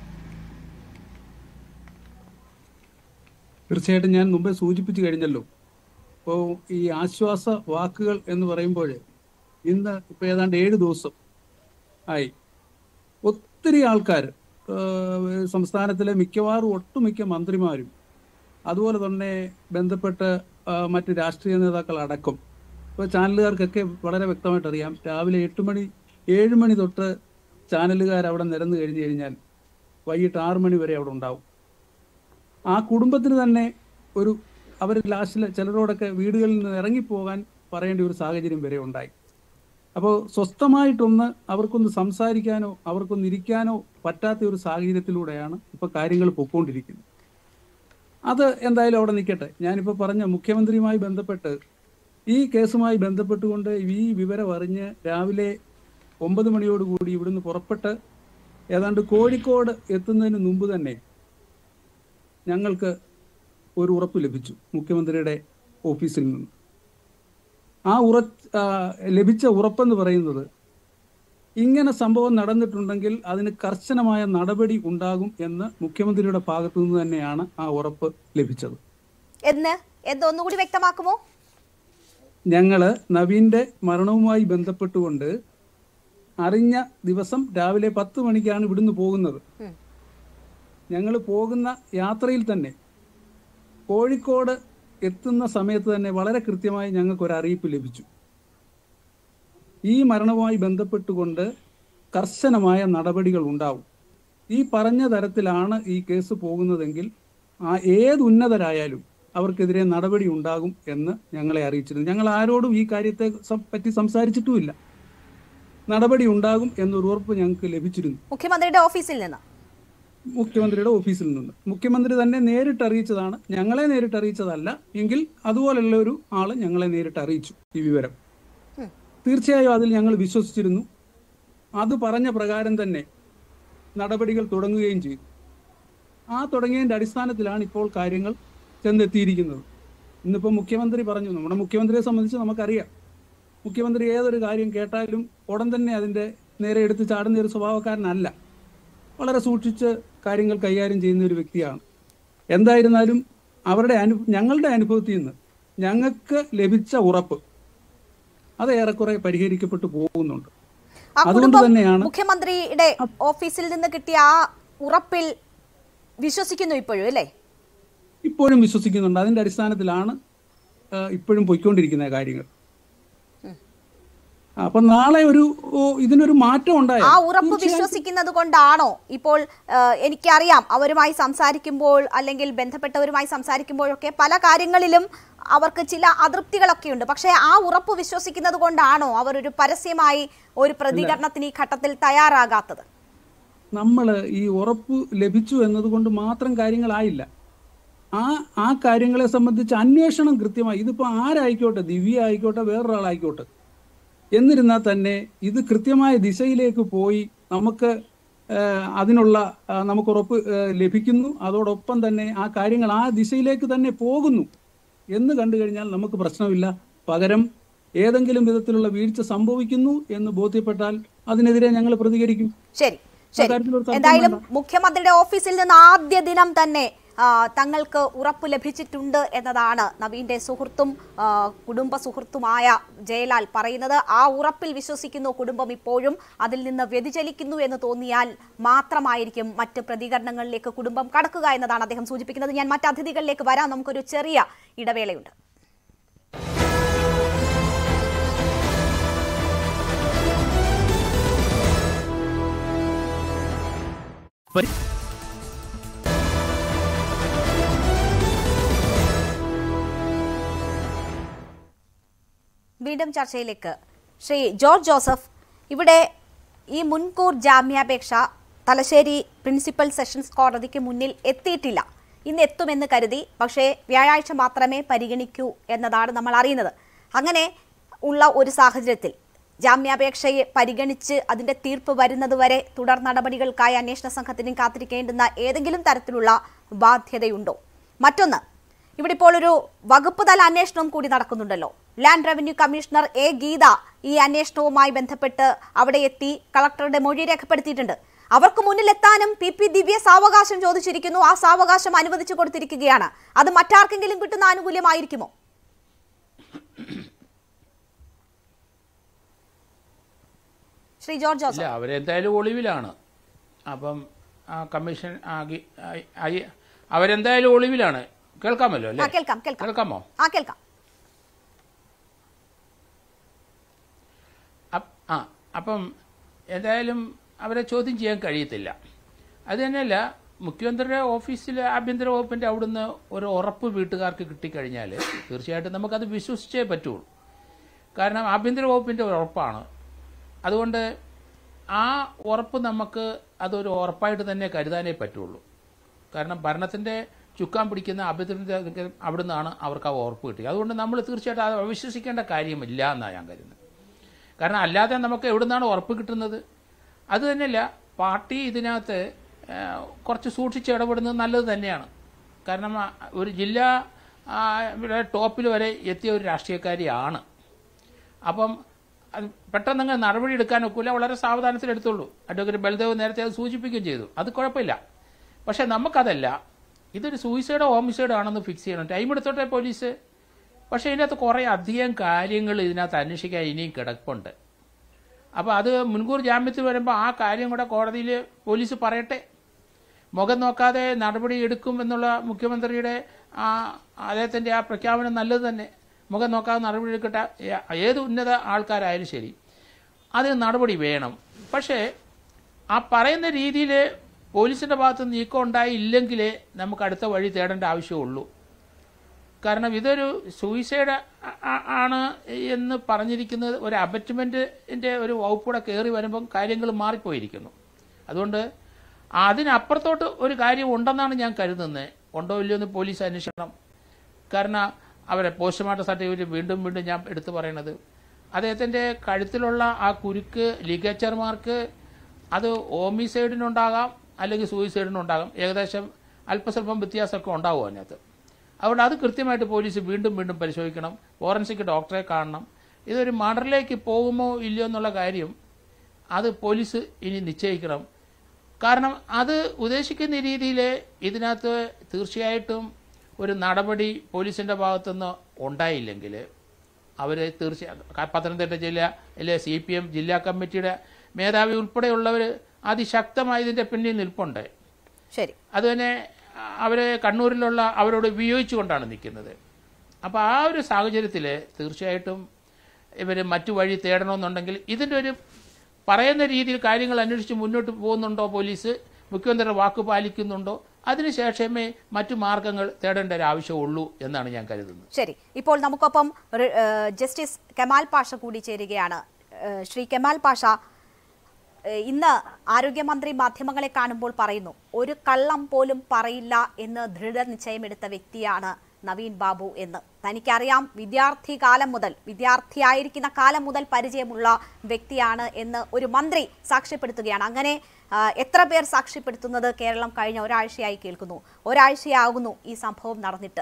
Speaker 2: തീർച്ചയായിട്ടും ഞാൻ മുമ്പേ സൂചിപ്പിച്ചു കഴിഞ്ഞല്ലോ അപ്പോൾ ഈ ആശ്വാസ വാക്കുകൾ എന്ന് പറയുമ്പോൾ ഇന്ന് ഇപ്പോൾ ഏതാണ്ട് ഏഴ് ദിവസം ആയി ഒത്തിരി ആൾക്കാർ സംസ്ഥാനത്തിലെ മിക്കവാറും ഒട്ടുമിക്ക മന്ത്രിമാരും അതുപോലെ തന്നെ ബന്ധപ്പെട്ട ആ, മറ്റ് രാഷ്ട്രീയ നേതാക്കൾ അടക്കം ഇപ്പോൾ ചാനലുകാർക്കൊക്കെ വളരെ വ്യക്തമായിട്ട് അറിയാം രാവിലെ എട്ട് മണി ഏഴ് മണി തൊട്ട് ചാനലുകാർ അവിടെ നിരന്നു കഴിഞ്ഞു കഴിഞ്ഞാൽ വൈകിട്ട് ആറ് മണി വരെ അവിടെ ഉണ്ടാവും ആ കുടുംബത്തിന് തന്നെ ഒരു അവർ ലാസ്റ്റിൽ ചിലരോടൊക്കെ വീടുകളിൽ നിന്ന് ഇറങ്ങിപ്പോകാൻ പറയേണ്ട ഒരു സാഹചര്യം വരെ ഉണ്ടായി അപ്പോൾ സ്വസ്ഥമായിട്ടൊന്ന് അവർക്കൊന്ന് സംസാരിക്കാനോ അവർക്കൊന്ന് ഇരിക്കാനോ പറ്റാത്ത ഒരു സാഹചര്യത്തിലൂടെയാണ് ഇപ്പൊ കാര്യങ്ങൾ പൊക്കോണ്ടിരിക്കുന്നത് അത് എന്തായാലും അവിടെ നിൽക്കട്ടെ ഞാനിപ്പോൾ പറഞ്ഞ മുഖ്യമന്ത്രിയുമായി ബന്ധപ്പെട്ട് ഈ കേസുമായി ബന്ധപ്പെട്ടുകൊണ്ട് ഈ വിവരം അറിഞ്ഞ് രാവിലെ ഒമ്പത് മണിയോടുകൂടി ഇവിടുന്ന് പുറപ്പെട്ട് ഏതാണ്ട് കോഴിക്കോട് എത്തുന്നതിന് മുമ്പ് തന്നെ ഞങ്ങൾക്ക് ഒരു ഉറപ്പ് ലഭിച്ചു മുഖ്യമന്ത്രിയുടെ ഓഫീസിൽ നിന്ന് ആ ഉറ ആ, ലഭിച്ച ഉറപ്പെന്ന് പറയുന്നത് ഇങ്ങനെ സംഭവം നടന്നിട്ടുണ്ടെങ്കിൽ അതിന് കർശനമായ നടപടി ഉണ്ടാകും എന്ന് മുഖ്യമന്ത്രിയുടെ ഭാഗത്തു നിന്ന് തന്നെയാണ് ആ ഉറപ്പ് ലഭിച്ചത്
Speaker 1: എന്ന് എന്തൊന്നുകൂടി വ്യക്തമാക്കുമോ
Speaker 2: ഞങ്ങള് നവീന്റെ മരണവുമായി ബന്ധപ്പെട്ടുകൊണ്ട് അറിഞ്ഞ ദിവസം രാവിലെ പത്ത് മണിക്കാണ് ഇവിടുന്ന് പോകുന്നത്
Speaker 1: ഉം.
Speaker 2: ഞങ്ങൾ പോകുന്ന യാത്രയിൽ തന്നെ കോഴിക്കോട് എത്തുന്ന സമയത്ത് തന്നെ വളരെ കൃത്യമായി ഞങ്ങൾക്ക് ഒരു അറിയിപ്പ് ലഭിച്ചു ഈ മരണവുമായി ബന്ധപ്പെട്ടുകൊണ്ട് കർശനമായ നടപടികൾ ഉണ്ടാവും ഈ പറഞ്ഞ തരത്തിലാണ് ഈ കേസ് പോകുന്നതെങ്കിൽ ആ ഏത് ഉന്നതരായാലും അവർക്കെതിരെ നടപടി ഉണ്ടാകും എന്ന് ഞങ്ങളെ അറിയിച്ചിരുന്നു ഞങ്ങൾ ആരോടും ഈ കാര്യത്തെ സം- പറ്റി സംസാരിച്ചിട്ടുമില്ല നടപടി ഉണ്ടാകും എന്നൊരു ഉറപ്പ് ഞങ്ങൾക്ക് ലഭിച്ചിരുന്നു
Speaker 1: മുഖ്യമന്ത്രിയുടെ ഓഫീസിൽ നിന്ന്
Speaker 2: മുഖ്യമന്ത്രിയുടെ ഓഫീസിൽ നിന്ന് മുഖ്യമന്ത്രി തന്നെ നേരിട്ട് അറിയിച്ചതാണ് ഞങ്ങളെ നേരിട്ട് അറിയിച്ചതല്ല എങ്കിൽ അതുപോലുള്ള ഒരു ആള് ഞങ്ങളെ നേരിട്ട് അറിയിച്ചു ഈ വിവരം
Speaker 1: ഉം.
Speaker 2: തീർച്ചയായും അതിൽ ഞങ്ങൾ വിശ്വസിച്ചിരുന്നു അത് പറഞ്ഞ പ്രകാരം തന്നെ നടപടികൾ തുടങ്ങുകയും ചെയ്തു ആ തുടങ്ങിയതിന്റെ അടിസ്ഥാനത്തിലാണ് ഇപ്പോൾ കാര്യങ്ങൾ ചെന്നെത്തിയിരിക്കുന്നത് ഇന്നിപ്പോൾ മുഖ്യമന്ത്രി പറഞ്ഞു നമ്മുടെ മുഖ്യമന്ത്രിയെ സംബന്ധിച്ച് നമുക്കറിയാം മുഖ്യമന്ത്രി ഏതൊരു കാര്യം കേട്ടാലും ഉടൻ തന്നെ അതിന്റെ നേരെ എടുത്ത് ചാടുന്ന ഒരു സ്വഭാവക്കാരനല്ല വളരെ സൂക്ഷിച്ച് കാര്യങ്ങൾ കൈകാര്യം ചെയ്യുന്ന ഒരു വ്യക്തിയാണ് എന്തായിരുന്നാലും അവരുടെ അനു ഞങ്ങളുടെ അനുഭവത്തിൽ നിന്ന് ഞങ്ങൾക്ക് ലഭിച്ച ഉറപ്പ് അത് ഏറെക്കുറെ പരിഹരിക്കപ്പെട്ടു പോകുന്നുണ്ട്
Speaker 1: ആ
Speaker 2: അതുകൊണ്ട്
Speaker 1: കുടുംബം
Speaker 2: തന്നെയാണ്
Speaker 1: മുഖ്യമന്ത്രിയുടെ ഓഫീസിൽ നിന്ന് കിട്ടിയ ആ ഉറപ്പിൽ വിശ്വസിക്കുന്നു ഇപ്പോഴും അല്ലേ
Speaker 2: ഇപ്പോഴും വിശ്വസിക്കുന്നുണ്ട് അതിന്റെ അടിസ്ഥാനത്തിലാണ് ആ, ഇപ്പോഴും പൊയ്ക്കൊണ്ടിരിക്കുന്ന കാര്യങ്ങൾ അപ്പൊ നാളെ ഒരു ഓ, ഇതിനൊരു മാറ്റം ഉണ്ടായ
Speaker 1: ആ ഉറപ്പ് വിശ്വസിക്കുന്നത് കൊണ്ടാണോ ഇപ്പോൾ ആ, എനിക്കറിയാം അവരുമായി സംസാരിക്കുമ്പോൾ അല്ലെങ്കിൽ ബന്ധപ്പെട്ടവരുമായി സംസാരിക്കുമ്പോഴൊക്കെ പല കാര്യങ്ങളിലും അവർക്ക് ചില അതൃപ്തികളൊക്കെ ഉണ്ട് പക്ഷേ ആ ഉറപ്പ് വിശ്വസിക്കുന്നത് കൊണ്ടാണോ അവർ ഒരു പരസ്യമായി ഒരു പ്രതികരണത്തിന് ഈ ഘട്ടത്തിൽ തയ്യാറാകാത്തത്
Speaker 2: നമ്മൾ ഈ ഉറപ്പ് ലഭിച്ചു എന്നതുകൊണ്ട് മാത്രം കാര്യങ്ങളായില്ല ആ ആ കാര്യങ്ങളെ സംബന്ധിച്ച് അന്വേഷണം കൃത്യമായി ഇതിപ്പോ ആരായിക്കോട്ടെ ദിവ്യ ആയിക്കോട്ടെ വേറൊരാളായിക്കോട്ടെ എന്നിരുന്നാൽ തന്നെ ഇത് കൃത്യമായ ദിശയിലേക്ക് പോയി നമുക്ക് ആ, അതിനുള്ള ആ, നമുക്ക് ഉറപ്പ് ആ, ലഭിക്കുന്നു അതോടൊപ്പം തന്നെ ആ കാര്യങ്ങൾ ആ ദിശയിലേക്ക് തന്നെ പോകുന്നു എന്ന് കണ്ടു കഴിഞ്ഞാൽ നമുക്ക് പ്രശ്നമില്ല പകരം ഏതെങ്കിലും വിധത്തിലുള്ള വീഴ്ച സംഭവിക്കുന്നു എന്ന് ബോധ്യപ്പെട്ടാൽ അതിനെതിരെ ഞങ്ങൾ പ്രതികരിക്കും
Speaker 1: ശരി ശരി
Speaker 2: അക്കാര്യത്തിൽ ഒരു തർക്കം
Speaker 1: എന്തായാലും
Speaker 2: വേണ്ട.
Speaker 1: മുഖ്യമന്ത്രിയുടെ ഓഫീസിൽ നിന്ന് ആദ്യ ദിനം തന്നെ ആ, തങ്ങൾക്ക് ഉറപ്പ് ലഭിച്ചിട്ടുണ്ട് എന്നതാണ് നവീന്റെ സുഹൃത്തും ആ, കുടുംബ സുഹൃത്തുമായ ജയലാൽ പറയുന്നത് ആ ഉറപ്പിൽ വിശ്വസിക്കുന്നു കുടുംബം ഇപ്പോഴും അതിൽ നിന്ന് വ്യതിചലിക്കുന്നു എന്ന് തോന്നിയാൽ മാത്രമായിരിക്കും മറ്റ് പ്രതികരണങ്ങളിലേക്ക് കുടുംബം കടക്കുക എന്നതാണ് അദ്ദേഹം സൂചിപ്പിക്കുന്നത് ഞാൻ മറ്റ് അതിഥികളിലേക്ക് വരാം നമുക്കൊരു ചെറിയ ഇടവേളയുണ്ട് വീണ്ടും ചർച്ചയിലേക്ക് ശ്രീ ജോർജ് ജോസഫ് ഇവിടെ ഈ മുൻകൂർ ജാമ്യാപേക്ഷ തലശ്ശേരി പ്രിൻസിപ്പൽ സെഷൻസ് കോടതിക്ക് മുന്നിൽ എത്തിയിട്ടില്ല ഇന്ന് എത്തുമെന്ന് കരുതി പക്ഷേ വ്യാഴാഴ്ച മാത്രമേ പരിഗണിക്കൂ എന്നതാണ് നമ്മൾ അറിയുന്നത് അങ്ങനെ ഉള്ള ഒരു സാഹചര്യത്തിൽ ജാമ്യാപേക്ഷയെ പരിഗണിച്ച് അതിന്റെ തീർപ്പ് വരുന്നതുവരെ തുടർ നടപടികൾക്കായി അന്വേഷണ സംഘത്തിനും കാത്തിരിക്കേണ്ടുന്ന ഏതെങ്കിലും തരത്തിലുള്ള ബാധ്യതയുണ്ടോ മറ്റൊന്ന് ഇവിടെ ഇപ്പോൾ ഒരു വകുപ്പ് തല അന്വേഷണവും കൂടി നടക്കുന്നുണ്ടല്ലോ land revenue commissioner A Geetha ഈ അന്വേഷണവുമായി ബന്ധപ്പെട്ട് അവിടെ എത്തി കളക്ടറുടെ മൊഴി രേഖപ്പെടുത്തിയിട്ടുണ്ട് അവർക്ക് മുന്നിലെത്താനും പി പി ദിവ്യ സാവകാശം ചോദിച്ചിരിക്കുന്നു ആ സാവകാശം അനുവദിച്ചു കൊടുത്തിരിക്കുകയാണ് അത് മറ്റാർക്കെങ്കിലും കിട്ടുന്ന ആനുകൂല്യമായിരിക്കുമോ ശ്രീ ജോർജ് ജോസഫ്
Speaker 3: ഇല്ല അവരെന്തായാലും ഒളിവിലാണ് അപ്പം ആ കമ്മീഷൻ ആകി ആയി- ആയി- അവരെന്തായാലും ഒളിവിലാണ് കേൾക്കാമല്ലോ
Speaker 1: ആ
Speaker 3: അല്ലേ
Speaker 1: കേൾക്കാം കേൾക്കാം
Speaker 3: കേൾക്കാമോ
Speaker 1: ആ കേൾക്കാം
Speaker 3: അപ്പ്- ആ അപ്പം എന്തായാലും അവരെ ചോദ്യം ചെയ്യാൻ കഴിയത്തില്ല അത് തന്നെയല്ല മുഖ്യമന്ത്രിയുടെ ഓഫീസിലെ ആഭ്യന്തര വകുപ്പിന്റെ അവിടുന്ന് ഒരു ഉറപ്പ് വീട്ടുകാർക്ക് കിട്ടിക്കഴിഞ്ഞാൽ തീർച്ചയായിട്ടും നമുക്കത് വിശ്വസിച്ചേ പറ്റുള്ളൂ കാരണം ആഭ്യന്തര വകുപ്പിന്റെ ഒരു ഉറപ്പാണ് അതുകൊണ്ട് ആ ഉറപ്പ് നമുക്ക് അതൊരു ഉറപ്പായിട്ട് തന്നെ കരുതാനേ പറ്റുള്ളൂ കാരണം ഭരണത്തിൻ്റെ ചുക്കാൻ പിടിക്കുന്ന അഭ്യന്തര അവിടെ നിന്നാണ് അവർക്ക് ആ ഉറപ്പ് കിട്ടിയത് അതുകൊണ്ട് നമ്മൾ തീർച്ചയായിട്ടും അത് അവിശ്വസിക്കേണ്ട കാര്യമില്ല എന്നാണ് ഞാൻ കരുതുന്നത് കാരണം അല്ലാതെ നമുക്ക് എവിടെ നിന്നാണ് ഉറപ്പ് കിട്ടുന്നത് അത് തന്നെയല്ല പാർട്ടി ഇതിനകത്ത് ആ, കുറച്ച് സൂക്ഷിച്ച് ഇടപെടുന്നത് നല്ലത് തന്നെയാണ് കാരണം ആ, ഒരു ജില്ല ആ, ഇവിടെ ടോപ്പിൽ വരെ എത്തിയ ഒരു രാഷ്ട്രീയക്കാരിയാണ് അപ്പം അത് പെട്ടെന്ന് അങ്ങ് നടപടി എടുക്കാൻ ഒക്കില്ല വളരെ സാവധാനത്തിൽ എടുത്തുള്ളൂ അഡ്വക്കേറ്റ് ബൽദേവ് നേരത്തെ അത് സൂചിപ്പിക്കുകയും ചെയ്തു അത് കുഴപ്പമില്ല പക്ഷെ നമുക്കതല്ല ഇതൊരു സൂയിസൈഡോ ഹോമിസൈഡോ ആണെന്ന് ഫിക്സ് ചെയ്യണം ടൈം എടുത്തോട്ടെ പോലീസ് പക്ഷേ ഇതിനകത്ത് കുറേ അധികം കാര്യങ്ങൾ ഇതിനകത്ത് അന്വേഷിക്കാൻ ഇനിയും കിടപ്പുണ്ട് അപ്പോൾ അത് മുൻകൂർ ജാമ്യത്തിൽ വരുമ്പോൾ ആ കാര്യം കൂടെ കോടതിയിൽ പോലീസ് പറയട്ടെ മുഖം നോക്കാതെ നടപടി എടുക്കും എന്നുള്ള മുഖ്യമന്ത്രിയുടെ ആ അദ്ദേഹത്തിൻ്റെ ആ പ്രഖ്യാപനം നല്ലത് തന്നെ മുഖം നോക്കാതെ നടപടി എടുക്കട്ടെ ഏ- ഏത് ഉന്നത ആൾക്കാരായാലും ശരി അതിന് നടപടി വേണം പക്ഷേ ആ പറയുന്ന രീതിയിൽ പോലീസിൻ്റെ ഭാഗത്ത് നീക്കം ഉണ്ടായില്ലെങ്കിലേ നമുക്ക് അടുത്ത വഴി തേടേണ്ട ആവശ്യമുള്ളൂ കാരണം ഇതൊരു സൂയിസൈഡ് ആ- ആ- ആണ് എന്ന് പറഞ്ഞിരിക്കുന്നത് ഒരു അബറ്റ്മെന്റിന്റെ ഒരു വകുപ്പൂടെ കയറി വരുമ്പം കാര്യങ്ങൾ മാറിപ്പോയിരിക്കുന്നു അതുകൊണ്ട് അതിനപ്പുറത്തോട്ട് ഒരു കാര്യം ഉണ്ടെന്നാണ് ഞാൻ കരുതുന്നത് ഉണ്ടോ ഇല്ലയോ എന്ന് പോലീസ് അന്വേഷിക്കണം കാരണം അവരെ പോസ്റ്റ്മോർട്ടം സർട്ടിഫിക്കറ്റ് വീണ്ടും വീണ്ടും ഞാൻ എടുത്തു പറയണത് അദ്ദേഹത്തിൻ്റെ കഴുത്തിലുള്ള ആ കുരുക്ക് ലിഗേച്ചർ മാർക്ക് അത് ഹോമിസൈഡിനുണ്ടാകാം അല്ലെങ്കിൽ സൂയിസൈഡിനുണ്ടാകാം ഏകദേശം അല്പസ്വല്പം വ്യത്യാസമൊക്കെ ഉണ്ടാവും അതിനകത്ത് അതുകൊണ്ട് അത് കൃത്യമായിട്ട് പോലീസ് വീണ്ടും വീണ്ടും പരിശോധിക്കണം ഫോറൻസിക് ഡോക്ടറെ കാണണം ഇതൊരു മർഡറിലേക്ക് പോകുമോ ഇല്ലയോ എന്നുള്ള കാര്യം അത് പോലീസ് ഇനി നിശ്ചയിക്കണം കാരണം അത് ഉദ്ദേശിക്കുന്ന രീതിയിൽ ഇതിനകത്ത് തീർച്ചയായിട്ടും ഒരു നടപടി പോലീസിൻ്റെ ഭാഗത്തുനിന്ന് ഉണ്ടായില്ലെങ്കിൽ അവർ തീർച്ചയായും പത്തനംതിട്ട ജില്ല അല്ലെ സി പി എം ജില്ലാ കമ്മിറ്റിയുടെ മേധാവി ഉൾപ്പെടെയുള്ളവർ അതിശക്തമായി ഇതിൻ്റെ പിന്നിൽ നിൽപ്പുണ്ട്
Speaker 1: ശരി
Speaker 3: അതുതന്നെ അവരെ കണ്ണൂരിലുള്ള അവരോട് വിയോജിച്ചുകൊണ്ടാണ് നിൽക്കുന്നത് അപ്പോൾ ആ ഒരു സാഹചര്യത്തിൽ തീർച്ചയായിട്ടും ഇവർ മറ്റു വഴി തേടണമെന്നുണ്ടെങ്കിൽ ഇതിൻ്റെ ഒരു പറയുന്ന രീതിയിൽ കാര്യങ്ങൾ അന്വേഷിച്ച് മുന്നോട്ട് പോകുന്നുണ്ടോ പോലീസ് മുഖ്യമന്ത്രിയുടെ വാക്ക് പാലിക്കുന്നുണ്ടോ അതിനുശേഷമേ മറ്റു മാർഗങ്ങൾ തേടേണ്ട ഒരു ആവശ്യമുള്ളൂ എന്നാണ് ഞാൻ കരുതുന്നത്
Speaker 1: ശരി ഇപ്പോൾ നമുക്കൊപ്പം റി- ഏഹ് ജസ്റ്റിസ് കെമാൽ പാഷ കൂടി ചേരുകയാണ് ഏഹ് ശ്രീ കെമാൽ പാഷ ഏഹ് ഇന്ന് ആരോഗ്യമന്ത്രി മാധ്യമങ്ങളെ കാണുമ്പോൾ പറയുന്നു ഒരു കള്ളം പോലും പറയില്ല എന്ന് ദൃഢനിശ്ചയമെടുത്ത വ്യക്തിയാണ് നവീൻ ബാബു എന്ന് തനിക്കറിയാം വിദ്യാർത്ഥി കാലം മുതൽ വിദ്യാർത്ഥിയായിരിക്കുന്ന കാലം മുതൽ പരിചയമുള്ള വ്യക്തിയാണ് എന്ന് ഒരു മന്ത്രി സാക്ഷ്യപ്പെടുത്തുകയാണ് അങ്ങനെ ആ, എത്ര പേർ സാക്ഷ്യപ്പെടുത്തുന്നത് കേരളം കഴിഞ്ഞ ഒരാഴ്ചയായി കേൾക്കുന്നു ഒരാഴ്ചയാകുന്നു ഈ സംഭവം നടന്നിട്ട്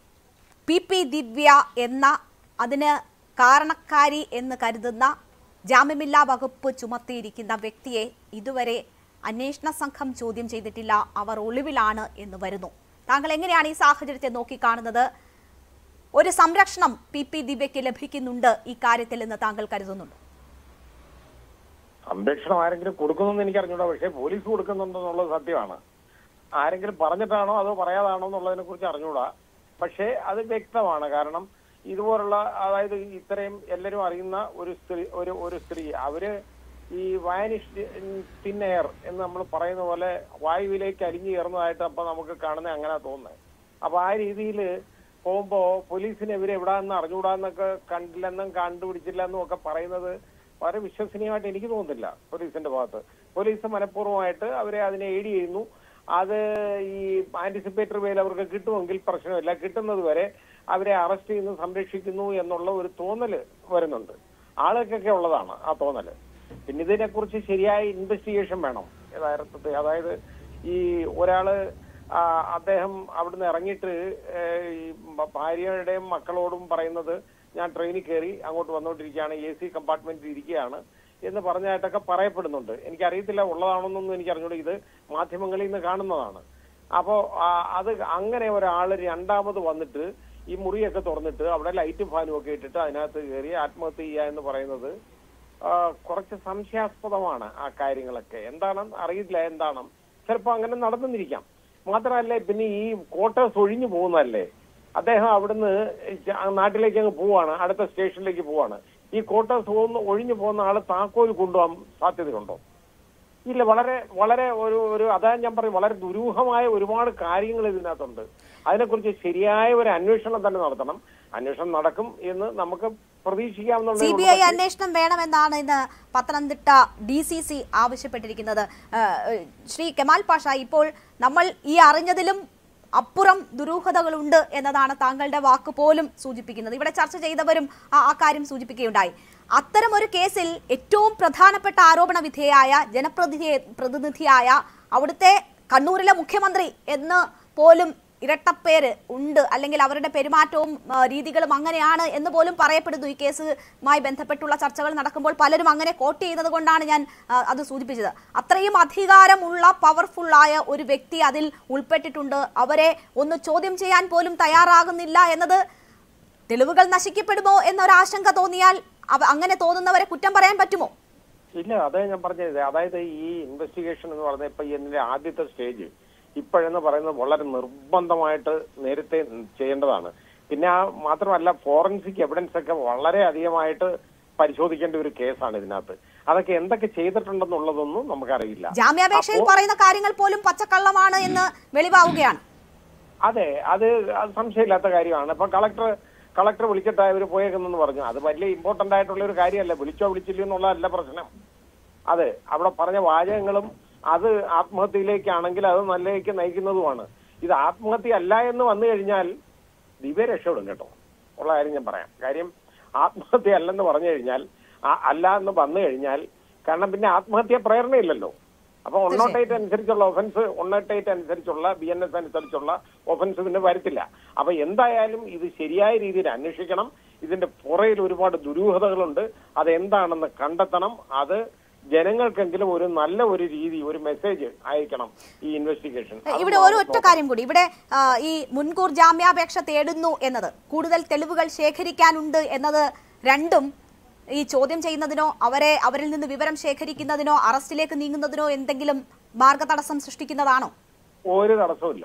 Speaker 1: പി പി ദിവ്യ എന്ന അതിന് കാരണക്കാരി എന്ന് കരുതുന്ന ജാമ്യമില്ലാ വകുപ്പ് ചുമത്തിയിരിക്കുന്ന വ്യക്തിയെ ഇതുവരെ അന്വേഷണ സംഘം ചോദ്യം ചെയ്തിട്ടില്ല അവർ ഒളിവിലാണ് എന്ന് വരുന്നു താങ്കൾ എങ്ങനെയാണ് ഈ സാഹചര്യത്തെ നോക്കിക്കാണുന്നത് ഒരു സംരക്ഷണം പി പി ദിവ്യയ്ക്ക് ലഭിക്കുന്നുണ്ട് ഈ കാര്യത്തിൽ എന്ന് താങ്കൾ കരുതുന്നുണ്ട്
Speaker 6: സംരക്ഷണം ആരെങ്കിലും കൊടുക്കുന്നെന്ന് എനിക്ക് അറിഞ്ഞൂടാ പക്ഷേ പോലീസ് കൊടുക്കുന്നുണ്ടെന്നുള്ളത് സത്യമാണ് ആരെങ്കിലും പറഞ്ഞിട്ടാണോ അതോ പറയാതാണോ എന്നുള്ളതിനെ കുറിച്ച് അറിഞ്ഞൂടാ പക്ഷേ അത് വ്യക്തമാണ് കാരണം ഇതുപോലുള്ള അതായത് ഇത്രയും എല്ലാവരും അറിയുന്ന ഒരു സ്ത്രീ ഒരു ഒരു സ്ത്രീ അവര് ഈ വാനിഷ് തിൻ എയർ എന്ന് നമ്മൾ പറയുന്ന പോലെ വായുവിലേക്ക് അലിഞ്ഞു കയറുന്നതായിട്ട് അപ്പൊ നമുക്ക് കാണുന്നത് അങ്ങനെ തോന്നുന്നത് അപ്പൊ ആ രീതിയിൽ പോകുമ്പോ പോലീസിന് ഇവര് എവിടാന്ന് അറിഞ്ഞൂടാന്നൊക്കെ കണ്ടില്ലെന്നും കണ്ടുപിടിച്ചില്ലെന്നും ഒക്കെ പറയുന്നത് വളരെ വിശ്വസനീയമായിട്ട് എനിക്ക് തോന്നുന്നില്ല പോലീസിന്റെ ഭാഗത്ത് പോലീസ് മനഃപൂർവ്വമായിട്ട് അവരെ അതിനെ എയ്ഡ് ചെയ്യുന്നു അത് ഈ ആന്റിസിപ്പേറ്ററി വേൽ അവർക്ക് കിട്ടുമെങ്കിൽ പ്രശ്നമില്ല കിട്ടുന്നത് വരെ അവരെ അറസ്റ്റ് ചെയ്യുന്നു സംരക്ഷിക്കുന്നു എന്നുള്ള ഒരു തോന്നല് വരുന്നുണ്ട് ആളുകൾക്കൊക്കെ ഉള്ളതാണ് ആ തോന്നല് പിന്നെ ഇതിനെക്കുറിച്ച് ശരിയായ ഇൻവെസ്റ്റിഗേഷൻ വേണം യഥാർത്ഥത്തിൽ അതായത് ഈ ഒരാള് ആ, അദ്ദേഹം അവിടുന്ന് ഇറങ്ങിയിട്ട് ഏഹ്, ഈ ഭ- ഭാര്യയുടെയും മക്കളോടും പറയുന്നത് ഞാൻ ട്രെയിനിൽ കയറി അങ്ങോട്ട് വന്നുകൊണ്ടിരിക്കുകയാണ് എ സി കമ്പാർട്ട്മെന്റിൽ ഇരിക്കുകയാണ് എന്ന് പറഞ്ഞായിട്ടൊക്കെ പറയപ്പെടുന്നുണ്ട് എനിക്കറിയത്തില്ല ഉള്ളതാണെന്നൊന്നും എനിക്ക് അറിഞ്ഞൂടെ ഇത് മാധ്യമങ്ങളിൽ നിന്ന് കാണുന്നതാണ് അപ്പോ ആ, അത് അങ്ങനെ ഒരാള് രണ്ടാമത് വന്നിട്ട് ഈ മുറിയൊക്കെ തുറന്നിട്ട് അവിടെ ലൈറ്റും ഫാനും ഒക്കെ ഇട്ടിട്ട് അതിനകത്ത് കയറി ആത്മഹത്യ ചെയ്യുക എന്ന് പറയുന്നത് ആ, കുറച്ച് സംശയാസ്പദമാണ് ആ കാര്യങ്ങളൊക്കെ എന്താണെന്ന് അറിയില്ല എന്താണ് ചിലപ്പോ അങ്ങനെ നടന്നിരിക്കാം മാത്രമല്ല പിന്നെ ഈ ക്വാർട്ടേഴ്സ് ഒഴിഞ്ഞു പോകുന്നതല്ലേ അദ്ദേഹം അവിടുന്ന് ച- നാട്ടിലേക്ക് അങ്ങ് പോവാണ് അടുത്ത സ്റ്റേഷനിലേക്ക് പോവാണ് ഈ ക്വാർട്ടേഴ്സ് പോകുന്ന ഒഴിഞ്ഞു പോകുന്ന ആള് താക്കോൽ കൊണ്ടുപോകാൻ സാധ്യതയുണ്ടോ ഇല്ല വളരെ വളരെ ഒരു ഒരു അതാ ഞാൻ പറയും വളരെ ദുരൂഹമായ ഒരുപാട് കാര്യങ്ങൾ ഇതിനകത്തുണ്ട് അതിനെക്കുറിച്ച് ശരിയായ ഒരു അന്വേഷണം തന്നെ നടത്തണം അന്വേഷണം നടക്കും എന്ന് നമുക്ക് പ്രതീക്ഷിക്കാവുന്ന
Speaker 1: സി ബി ഐ അന്വേഷണം വേണമെന്നാണ് ഇന്ന് പത്തനംതിട്ട ഡി സി സി ആവശ്യപ്പെട്ടിരിക്കുന്നത് ഏഹ്, ശ്രീ കെമാൽ പാഷ ഇപ്പോൾ നമ്മൾ ഈ അറിഞ്ഞതിലും അപ്പുറം ദുരൂഹതകളുണ്ട് എന്നതാണ് താങ്കളുടെ വാക്ക് പോലും സൂചിപ്പിക്കുന്നത് ഇവിടെ ചർച്ച ചെയ്തവരും ആ ആ കാര്യം സൂചിപ്പിക്കുകയുണ്ടായി അത്തരം ഒരു കേസിൽ ഏറ്റവും പ്രധാനപ്പെട്ട ആരോപണ വിധേയായ ജനപ്രതിനിധി പ്രതിനിധിയായ അവിടുത്തെ കണ്ണൂരിലെ മുഖ്യമന്ത്രി എന്ന് പോലും ഇരട്ടപ്പേര് ഉണ്ട് അല്ലെങ്കിൽ അവരുടെ പെരുമാറ്റവും ആ, രീതികളും അങ്ങനെയാണ് എന്ന് പോലും പറയപ്പെടുന്നു ഈ കേസുമായി ബന്ധപ്പെട്ടുള്ള ചർച്ചകൾ നടക്കുമ്പോൾ പലരും അങ്ങനെ കോട്ട് ചെയ്യുന്നത് കൊണ്ടാണ് ഞാൻ ആ, അത് സൂചിപ്പിച്ചത് അത്രയും അധികാരമുള്ള പവർഫുള്ളായ ഒരു വ്യക്തി അതിൽ ഉൾപ്പെട്ടിട്ടുണ്ട് അവരെ ഒന്ന് ചോദ്യം ചെയ്യാൻ പോലും തയ്യാറാകുന്നില്ല എന്നത് തെളിവുകൾ നശിക്കപ്പെടുമോ എന്നൊരാശങ്ക തോന്നിയാൽ അവ അങ്ങനെ തോന്നുന്നവരെ കുറ്റം പറയാൻ പറ്റുമോ
Speaker 6: ഇല്ല അതേ ഞാൻ പറഞ്ഞത് അതായത് ഈ ഇൻവെസ്റ്റിഗേഷൻ എന്ന് പറഞ്ഞ ഇപ്പൊ ഇതിന്റെ ആദ്യത്തെ സ്റ്റേജ് ഇപ്പോഴെന്ന് പറയുന്നത് വളരെ നിർബന്ധമായിട്ട് നേരത്തെ ചെയ്യേണ്ടതാണ് പിന്നെ ആ മാത്രമല്ല ഫോറൻസിക് എവിഡൻസ് ഒക്കെ വളരെ അധികമായിട്ട് പരിശോധിക്കേണ്ട ഒരു കേസാണ് ഇതിനകത്ത് അതൊക്കെ എന്തൊക്കെ ചെയ്തിട്ടുണ്ടെന്നുള്ളതൊന്നും നമുക്കറിയില്ല
Speaker 1: ജാമ്യാപേക്ഷയിൽ
Speaker 6: അപ്പോ-
Speaker 1: പറയുന്ന കാര്യങ്ങൾ പോലും പച്ചക്കള്ളമാണ് എന്ന് വെളിവാവുകയാണ്
Speaker 6: അതെ അത് അത് സംശയമില്ലാത്ത കാര്യമാണ് ഇപ്പൊ കളക്ടർ കളക്ടർ വിളിച്ചിട്ട് ഇവർ പോയേക്കുന്നെന്ന് പറഞ്ഞു അത് വലിയ ഇമ്പോർട്ടന്റ് ആയിട്ടുള്ള ഒരു കാര്യമല്ല വിളിച്ചോ വിളിച്ചില്ലയോ എന്നുള്ളതല്ല പ്രശ്നം അതെ അവിടെ പറഞ്ഞ വാചകങ്ങളും അത് ആത്മഹത്യയിലേക്കാണെങ്കിൽ അത് നല്ലതിലേക്ക് നയിക്കുന്നതുമാണ് ഇത് ആത്മഹത്യ അല്ല എന്ന് വന്നു കഴിഞ്ഞാൽ ദിവ്യ രക്ഷപ്പെടും കേട്ടോ ഉള്ള കാര്യം ഞാൻ പറയാം കാര്യം ആത്മഹത്യ അല്ലെന്ന് പറഞ്ഞു കഴിഞ്ഞാൽ ആ- അല്ല എന്ന് വന്നു കഴിഞ്ഞാൽ കാരണം പിന്നെ ആത്മഹത്യ പ്രേരണയില്ലല്ലോ അപ്പൊ ഒണ്ണോട്ടേറ്റ് അനുസരിച്ചുള്ള ഒഫൻസ് ഒണ്ണോട്ടേറ്റ് അനുസരിച്ചുള്ള ബി എൻ എസ് അനുസരിച്ചുള്ള ഒഫൻസ് പിന്നെ വരത്തില്ല അപ്പൊ എന്തായാലും ഇത് ശരിയായ രീതിയിൽ അന്വേഷിക്കണം ഇതിന്റെ പുറയിൽ ഒരുപാട് ദുരൂഹതകളുണ്ട് അത് എന്താണെന്ന് കണ്ടെത്തണം അത് ജനങ്ങൾക്കെങ്കിലും ഒരു നല്ല ഒരു രീതി ഒരു മെസ്സേജ് അയക്കണം ഈ ഇൻവെസ്റ്റിഗേഷൻ
Speaker 1: ഇവിടെ ഒരു ഒറ്റ കാര്യം കൂടി ഇവിടെ ആ, ഈ മുൻകൂർ ജാമ്യാപേക്ഷ തേടുന്നു എന്നത് കൂടുതൽ തെളിവുകൾ ശേഖരിക്കാനുണ്ട് എന്നത് രണ്ടും ഈ ചോദ്യം ചെയ്യുന്നതിനോ അവരെ അവരിൽ നിന്ന് വിവരം ശേഖരിക്കുന്നതിനോ അറസ്റ്റിലേക്ക് നീങ്ങുന്നതിനോ എന്തെങ്കിലും മാർഗതടസ്സം സൃഷ്ടിക്കുന്നതാണോ
Speaker 6: ഒരു തടസ്സമില്ല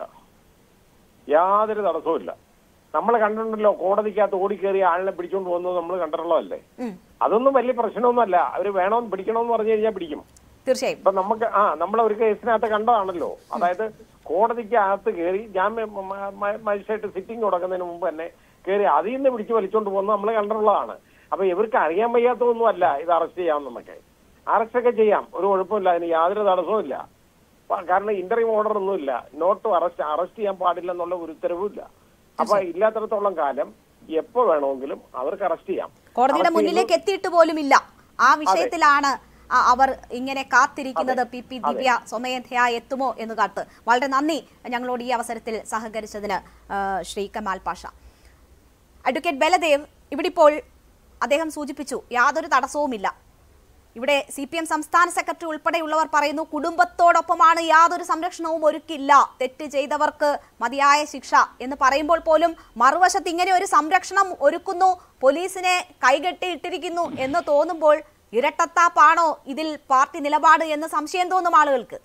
Speaker 6: യാതൊരു തടസ്സവുമില്ല നമ്മൾ കണ്ടിട്ടുണ്ടല്ലോ കോടതിക്കകത്ത് ഓടിക്കേറിയ ആളിനെ പിടിച്ചുകൊണ്ട് പോകുന്നത് നമ്മൾ കണ്ടിട്ടുള്ളതല്ലേ
Speaker 1: ഉം,
Speaker 6: അതൊന്നും വലിയ പ്രശ്നമൊന്നുമല്ല അവര് വേണമെന്ന് പിടിക്കണമെന്ന് പറഞ്ഞു കഴിഞ്ഞാൽ പിടിക്കും
Speaker 1: തീർച്ചയായും
Speaker 6: ഇപ്പൊ നമുക്ക് ആ നമ്മൾ ഒരു കേസിനകത്ത് കണ്ടതാണല്ലോ അതായത് കോടതിക്ക് അകത്ത് കയറി ജാമ്യ മ- മ- മജിസ്ട്രേറ്റ് സിറ്റിംഗ് തുടങ്ങുന്നതിന് മുമ്പ് തന്നെ കയറി അതിൽ നിന്ന് പിടിച്ച് വലിച്ചോണ്ട് പോകുന്നത് നമ്മൾ കണ്ടിട്ടുള്ളതാണ് അപ്പൊ ഇവർക്ക് അറിയാൻ വയ്യാത്തതൊന്നും അല്ല ഇത് അറസ്റ്റ് ചെയ്യാം നമുക്ക് അറസ്റ്റ് ഒക്കെ ചെയ്യാം ഒരു കുഴപ്പമില്ല അതിന് യാതൊരു തടസ്സവും ഇല്ല പ- കാരണം ഇന്റർവ്യൂ ഓർഡർ ഒന്നുമില്ല നോട്ട് അറസ്റ്റ് അറസ്റ്റ് ചെയ്യാൻ പാടില്ല എന്നുള്ള ഒരു ഉത്തരവുമില്ല അപ്പൊ ഇല്ലാത്തിടത്തോളം കാലം എപ്പോ വേണമെങ്കിലും അവർക്ക് അറസ്റ്റ് ചെയ്യാം
Speaker 1: കോടതിയുടെ
Speaker 6: Arrest
Speaker 1: മുന്നിലേക്ക് എത്തിയിട്ട് പോലുമില്ല ആ വിഷയത്തിലാണ് ആ, അവർ ഇങ്ങനെ കാത്തിരിക്കുന്നത്
Speaker 6: അതെ.
Speaker 1: പി പി ദിവ്യ സ്വമേധയാ എത്തുമോ എന്ന് കാത്ത് വളരെ നന്ദി ഞങ്ങളോട് ഈ അവസരത്തിൽ സഹകരിച്ചതിന് ആ, ശ്രീ കമാൽ പാഷ അഡ്വക്കേറ്റ് ബലദേവ് ഇവിടെ ഇപ്പോൾ അദ്ദേഹം സൂചിപ്പിച്ചു യാതൊരു തടസ്സവുമില്ല ഇവിടെ സി പി എം സംസ്ഥാന സെക്രട്ടറി ഉൾപ്പെടെയുള്ളവർ പറയുന്നു കുടുംബത്തോടൊപ്പമാണ് യാതൊരു സംരക്ഷണവും ഒരുക്കില്ല തെറ്റ് ചെയ്തവർക്ക് മതിയായ ശിക്ഷ എന്ന് പറയുമ്പോൾ പോലും മറുവശത്ത് ഇങ്ങനെ ഒരു സംരക്ഷണം ഒരുക്കുന്നു പോലീസിനെ കൈകെട്ടിയിട്ടിരിക്കുന്നു എന്ന് തോന്നുമ്പോൾ ഇരട്ടത്താപ്പാണോ ഇതിൽ പാർട്ടി നിലപാട് എന്ന് സംശയം തോന്നും ആളുകൾക്ക്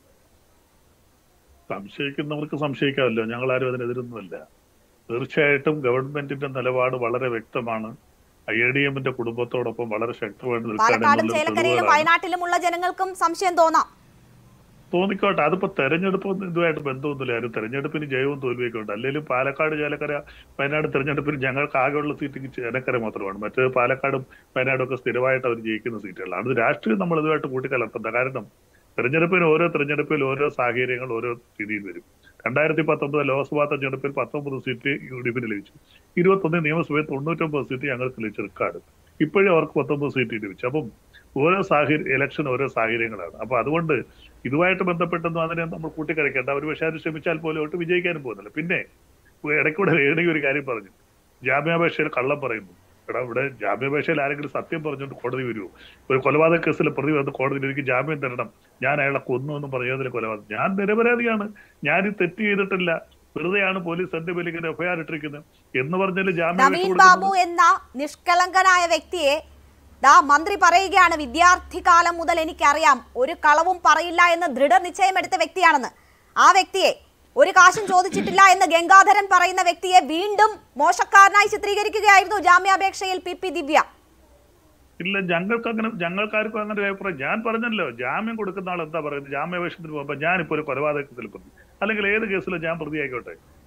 Speaker 5: സംശയിക്കുന്നവർക്ക് സംശയിക്കാമല്ലോ ഞങ്ങൾ ആരും അതിനെതിരൊന്നുമല്ല തീർച്ചയായിട്ടും ഗവൺമെന്റിന്റെ നിലപാട് വളരെ വ്യക്തമാണ് ഐ ഡി എമ്മിന്റെ കുടുംബത്തോടൊപ്പം വളരെ ശക്തമായിട്ട് നിൽക്കാൻ
Speaker 1: പാലക്കാടും
Speaker 5: എന്നുള്ളത്
Speaker 1: ചേലക്കരയിലും
Speaker 5: തെളിവുകളാണ്.
Speaker 1: വയനാട്ടിലുമുള്ള ജനങ്ങൾക്കും സംശയം തോന്നാം
Speaker 5: തോന്നിക്കോട്ടെ അതിപ്പോ തെരഞ്ഞെടുപ്പ് ഇതുമായിട്ട് ബന്ധമൊന്നുമില്ല ആരും തെരഞ്ഞെടുപ്പിന് ജയവും തോൽവിയൊക്കെ ഉണ്ട് അല്ലെങ്കിലും പാലക്കാട് ചേലക്കര വയനാട് തെരഞ്ഞെടുപ്പിന് ഞങ്ങൾക്ക് ആകെയുള്ള സീറ്റ് ചേലക്കര മാത്രമാണ് മറ്റേ പാലക്കാടും വയനാടും ഒക്കെ സ്ഥിരമായിട്ട് അവർ ജയിക്കുന്ന സീറ്റുകളാണ് അത് രാഷ്ട്രീയം നമ്മൾ ഇതുമായിട്ട് കൂട്ടിക്കലർത്തണ്ട കാരണം തെരഞ്ഞെടുപ്പിന് ഓരോ തെരഞ്ഞെടുപ്പിൽ ഓരോ സാഹചര്യങ്ങൾ ഓരോ രീതിയിൽ വരും രണ്ടായിരത്തി പത്തൊമ്പത് ലോക്സഭാ തെരഞ്ഞെടുപ്പിൽ പത്തൊമ്പത് സീറ്റ് യു ഡി എഫിന് ലഭിച്ചു ഇരുപത്തൊന്ന് നിയമസഭയിൽ തൊണ്ണൂറ്റൊമ്പത് സീറ്റ് ഞങ്ങൾക്ക് ലഭിച്ച റെക്കാർഡ് ഇപ്പോഴും അവർക്ക് പത്തൊമ്പത് സീറ്റ് ലഭിച്ചു അപ്പം ഓരോ സാഹചര്യം ഇലക്ഷൻ ഓരോ സാഹചര്യങ്ങളാണ് അപ്പൊ അതുകൊണ്ട് ഇതുമായിട്ട് ബന്ധപ്പെട്ടൊന്നും അതിനെ നമ്മൾ കൂട്ടിക്കരയ്ക്കേണ്ട അവർ പക്ഷേ അത് ശ്രമിച്ചാൽ പോലും ഒട്ട് വിജയിക്കാനും പോകുന്നില്ല പിന്നെ ഇടയ്ക്കൂടെ രേണി ഒരു കാര്യം പറഞ്ഞു ജാമ്യാപേക്ഷയിൽ കള്ളം പറയുന്നു എടാ ഇവിടെ ജാമ്യാപേക്ഷയിൽ ആരെങ്കിലും സത്യം പറഞ്ഞുകൊണ്ട് കോടതി വരുമോ ഒരു കൊലപാതക കേസിൽ പ്രതി വന്ന് കോടതിയിൽ എനിക്ക് ജാമ്യം തരണം ഞാൻ അയാളെ കൊന്നു എന്ന് പറയുന്നതിൽ കൊലപാതകം ഞാൻ നിരപരാധിയാണ് ഞാൻ ഇത് തെറ്റ് ചെയ്തിട്ടില്ല വെറുതെയാണ് പോലീസ് എന്റെ പേരിൽ ഇങ്ങനെ എഫ്ഐആർ ഇട്ടിരിക്കുന്നത് എന്ന് പറഞ്ഞാൽ ജാമ്യാപേക്ഷ
Speaker 1: നവീൻ
Speaker 5: കൊടുക്കുന്നത്
Speaker 1: ബാബു എന്ന നിഷ്കളങ്കനായ വ്യക്തിയെ ദാ മന്ത്രി പറയുകയാണ് വിദ്യാർത്ഥി കാലം മുതൽ എനിക്കറിയാം ഒരു കളവും പറയില്ല എന്ന് ദൃഢനിശ്ചയമെടുത്ത വ്യക്തിയാണെന്ന് ആ വ്യക്തിയെ ഒരു കാശും ചോദിച്ചിട്ടില്ല എന്ന് ഗംഗാധരൻ പറയുന്ന വ്യക്തിയെ വീണ്ടും മോശക്കാരനായി ചിത്രീകരിക്കുകയായിരുന്നു ജാമ്യാപേക്ഷയിൽ പി പി ദിവ്യ
Speaker 5: ഇല്ല ഞങ്ങൾക്ക് അങ്ങനെ ഞങ്ങൾക്കാർക്കും അങ്ങനെ ഒരു അഭിപ്രായം ഞാൻ പറഞ്ഞല്ലോ ജാമ്യം കൊടുക്കുന്ന ആൾ എന്താ പറയുന്നത് ജാമ്യാപേക്ഷത്തിന് പോകുമ്പോൾ ഞാനിപ്പോ ഒരു കൊലപാതകത്തിൽ പ്രതി അല്ലെങ്കിൽ ഏത് കേസിലും ഞാൻ പ്രതിയായിക്കോട്ടെ